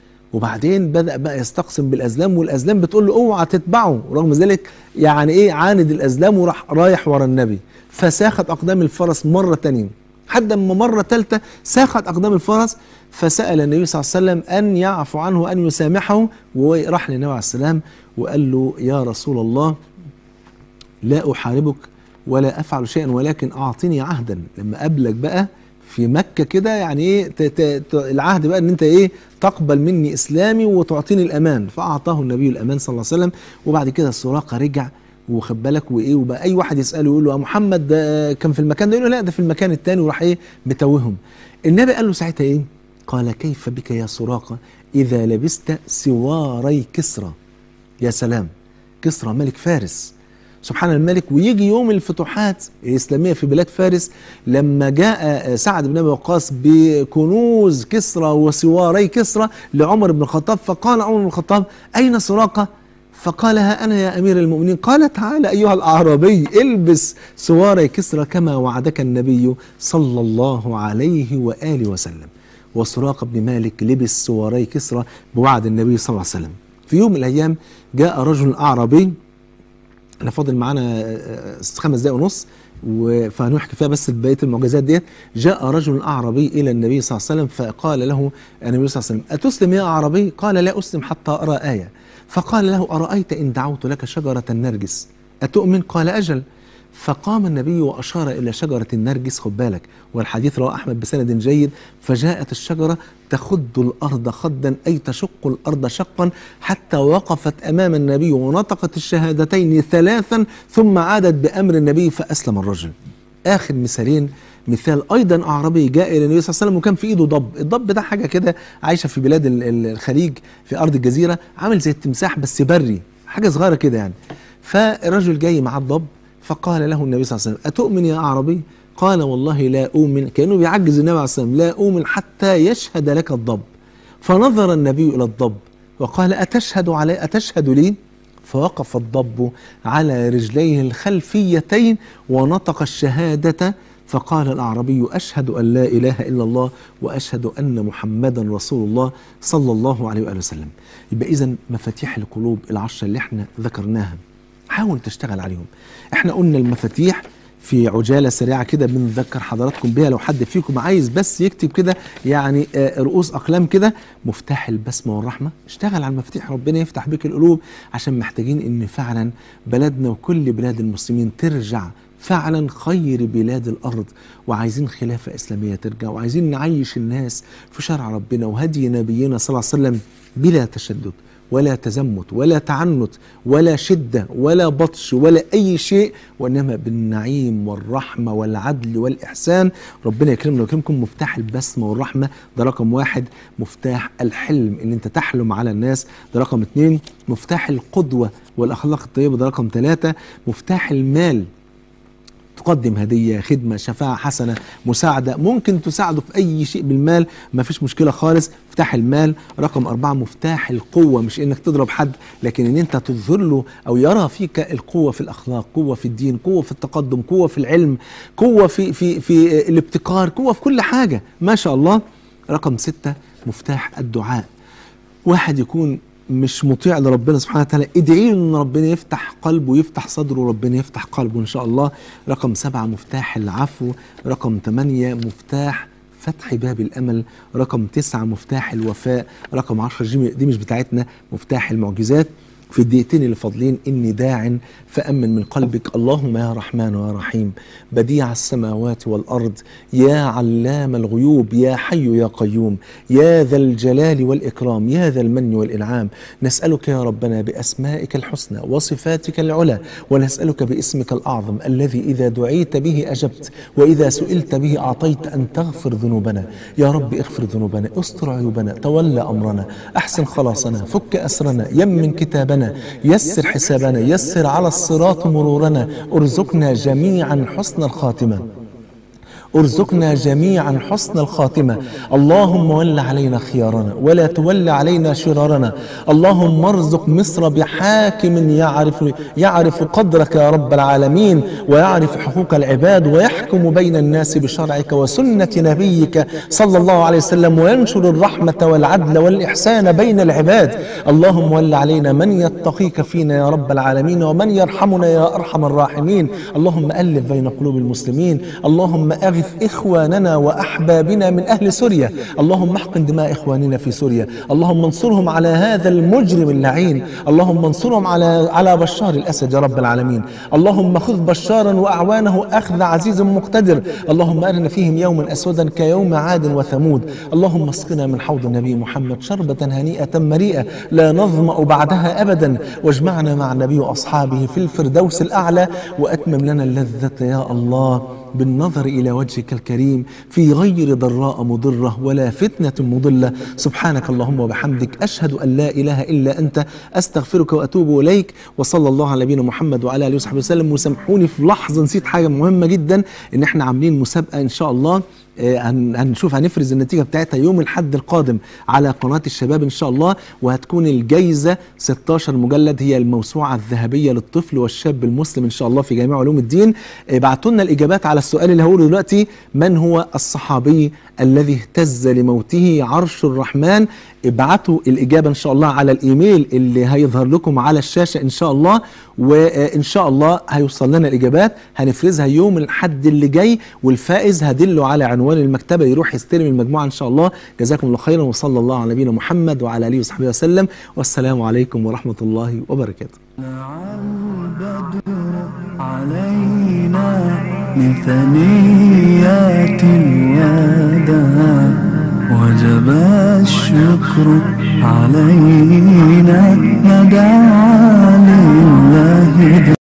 وبعدين بدا بقى يستقسم بالازلام والازلام بتقول له اوعى تتبعه رغم ذلك يعني ايه عاند الازلام وراح رايح ورا النبي فساخت اقدام الفرس مره تانية حتى اما مره ثالثه ساخت اقدام الفرس فسال النبي صلى الله عليه وسلم ان يعفو عنه وان يسامحه وراح للنبي عليه السلام وقال له يا رسول الله لا احاربك ولا افعل شيئا ولكن اعطني عهدا لما اقابلك بقى في مكه كده يعني ايه ت- ت- ت- العهد بقى ان انت ايه تقبل مني اسلامي وتعطيني الامان فاعطاه النبي الامان صلى الله عليه وسلم وبعد كده السراقه رجع وخد بالك وايه وبقى اي واحد يساله يقول له يا محمد ده كان في المكان ده يقول له لا ده في المكان الثاني وراح ايه متوههم النبي قال له ساعتها ايه قال كيف بك يا سراقه اذا لبست سواري كسرى يا سلام كسرى ملك فارس سبحان الملك ويجي يوم الفتوحات الإسلامية في بلاد فارس لما جاء سعد بن أبي وقاص بكنوز كسرى وسواري كسرى لعمر بن الخطاب فقال عمر بن الخطاب أين سراقة؟ فقال ها أنا يا أمير المؤمنين قال تعالى أيها الأعرابي البس سواري كسرى كما وعدك النبي صلى الله عليه وآله وسلم وسراقة بن مالك لبس سواري كسرى بوعد النبي صلى الله عليه وسلم في يوم من الأيام جاء رجل أعرابي احنا فاضل معانا آه، خمس دقايق ونص و- فهنحكي فيها بس بقيه المعجزات ديت جاء رجل اعرابي الى النبي صلى الله عليه وسلم فقال له النبي صلى الله عليه وسلم اتسلم يا اعرابي؟ قال لا اسلم حتى ارى ايه فقال له ارايت ان دعوت لك شجره النرجس اتؤمن؟ قال اجل فقام النبي واشار الى شجره النرجس خد بالك والحديث رواه احمد بسند جيد فجاءت الشجره تخد الارض خدا اي تشق الارض شقا حتى وقفت امام النبي ونطقت الشهادتين ثلاثا ثم عادت بامر النبي فاسلم الرجل. اخر مثالين مثال ايضا اعرابي جاء الى النبي صلى الله عليه وسلم وكان في ايده ضب، الضب ده حاجه كده عايشه في بلاد ال- ال- الخليج في ارض الجزيره عامل زي التمساح بس بري، حاجه صغيره كده يعني. فالرجل جاي معاه الضب فقال له النبي صلى الله عليه وسلم اتؤمن يا اعرابي؟ قال والله لا اؤمن كانه بيعجز النبي عليه الصلاه والسلام لا اؤمن حتى يشهد لك الضب. فنظر النبي الى الضب وقال اتشهد علي اتشهد لي؟ فوقف الضب على رجليه الخلفيتين ونطق الشهادة فقال الأعرابي أشهد أن لا إله إلا الله وأشهد أن محمدا رسول الله صلى الله عليه وآله وسلم يبقى إذا مفاتيح القلوب العشرة اللي احنا ذكرناها حاول تشتغل عليهم احنا قلنا المفاتيح في عجاله سريعه كده بنذكر حضراتكم بيها لو حد فيكم عايز بس يكتب كده يعني آه، رؤوس اقلام كده مفتاح البسمه والرحمه اشتغل على المفاتيح ربنا يفتح بك القلوب عشان محتاجين ان فعلا بلدنا وكل بلاد المسلمين ترجع فعلا خير بلاد الارض وعايزين خلافه اسلاميه ترجع وعايزين نعيش الناس في شرع ربنا وهدي نبينا صلى الله عليه وسلم بلا تشدد ولا تزمت ولا تعنت ولا شدة ولا بطش ولا أي شيء وإنما بالنعيم والرحمة والعدل والإحسان ربنا يكرمنا ويكرمكم مفتاح البسمة والرحمة ده رقم واحد مفتاح الحلم اللي انت تحلم على الناس ده رقم اتنين مفتاح القدوة والأخلاق الطيبة ده رقم ثلاثة مفتاح المال تقدم هدية خدمة شفاعة حسنة مساعدة ممكن تساعده في أي شيء بالمال ما فيش مشكلة خالص مفتاح المال رقم أربعة مفتاح القوة مش إنك تضرب حد لكن إن أنت تظهر له أو يرى فيك القوة في الأخلاق قوة في الدين قوة في التقدم قوة في العلم قوة في, في, في الابتكار قوة في كل حاجة ما شاء الله رقم ستة مفتاح الدعاء واحد يكون مش مطيع لربنا سبحانه وتعالى ادعي له ان ربنا يفتح قلبه ويفتح صدره وربنا يفتح قلبه ان شاء الله رقم سبعة مفتاح العفو رقم ثمانية مفتاح فتح باب الامل رقم تسعة مفتاح الوفاء رقم عشرة دي دي مش بتاعتنا مفتاح المعجزات في الدقيقتين اللي فاضلين إني داع فأمن من قلبك اللهم يا رحمن ويا رحيم بديع السماوات والأرض يا علام الغيوب يا حي يا قيوم يا ذا الجلال والإكرام يا ذا المن والإنعام نسألك يا ربنا بأسمائك الحسنى وصفاتك العلى ونسألك باسمك الأعظم الذي إذا دعيت به أجبت وإذا سئلت به أعطيت أن تغفر ذنوبنا يا رب اغفر ذنوبنا استر عيوبنا تولى أمرنا أحسن خلاصنا فك أسرنا يمن كتابنا يسر حسابنا يسر على الصراط مرورنا ارزقنا جميعا حسن الخاتمة ارزقنا جميعا حسن الخاتمة اللهم ول علينا خيارنا ولا تول علينا شرارنا اللهم ارزق مصر بحاكم يعرف يعرف قدرك يا رب العالمين ويعرف حقوق العباد ويحكم بين الناس بشرعك وسنة نبيك صلى الله عليه وسلم وينشر الرحمة والعدل والإحسان بين العباد اللهم ول علينا من يتقيك فينا يا رب العالمين ومن يرحمنا يا أرحم الراحمين اللهم ألف بين قلوب المسلمين اللهم أغث أغث إخواننا وأحبابنا من أهل سوريا اللهم احقن دماء إخواننا في سوريا اللهم انصرهم على هذا المجرم اللعين اللهم انصرهم على على بشار الأسد يا رب العالمين اللهم خذ بشارا وأعوانه أخذ عزيز مقتدر اللهم أرنا فيهم يوما أسودا كيوم عاد وثمود اللهم اسقنا من حوض النبي محمد شربة هنيئة مريئة لا نظمأ بعدها أبدا واجمعنا مع النبي وأصحابه في الفردوس الأعلى وأتمم لنا اللذة يا الله بالنظر إلى وجهك الكريم في غير ضراء مضرة ولا فتنة مضلة سبحانك اللهم وبحمدك أشهد أن لا إله إلا أنت أستغفرك وأتوب إليك وصلى الله على نبينا محمد وعلى آله وصحبه وسلم وسامحوني في لحظة نسيت حاجة مهمة جدا إن إحنا عاملين مسابقة إن شاء الله آه، هن- هنشوف هنفرز النتيجة بتاعتها يوم الحد القادم على قناة الشباب إن شاء الله وهتكون الجايزة 16 مجلد هي الموسوعة الذهبية للطفل والشاب المسلم إن شاء الله في جميع علوم الدين آه، بعتوا لنا الإجابات على السؤال اللي هقوله دلوقتي من هو الصحابي الذي اهتز لموته عرش الرحمن ابعتوا الإجابة إن شاء الله على الإيميل اللي هيظهر لكم على الشاشة إن شاء الله وإن شاء الله هيوصل لنا الإجابات هنفرزها يوم الحد اللي جاي والفائز هدله على عنوان المكتبة يروح يستلم المجموعة إن شاء الله جزاكم الله خيرا وصلى الله على نبينا محمد وعلى آله وصحبه وسلم والسلام عليكم ورحمة الله وبركاته طلع البدر علينا من ثنيات الوداع وجب الشكر علينا ندعى لله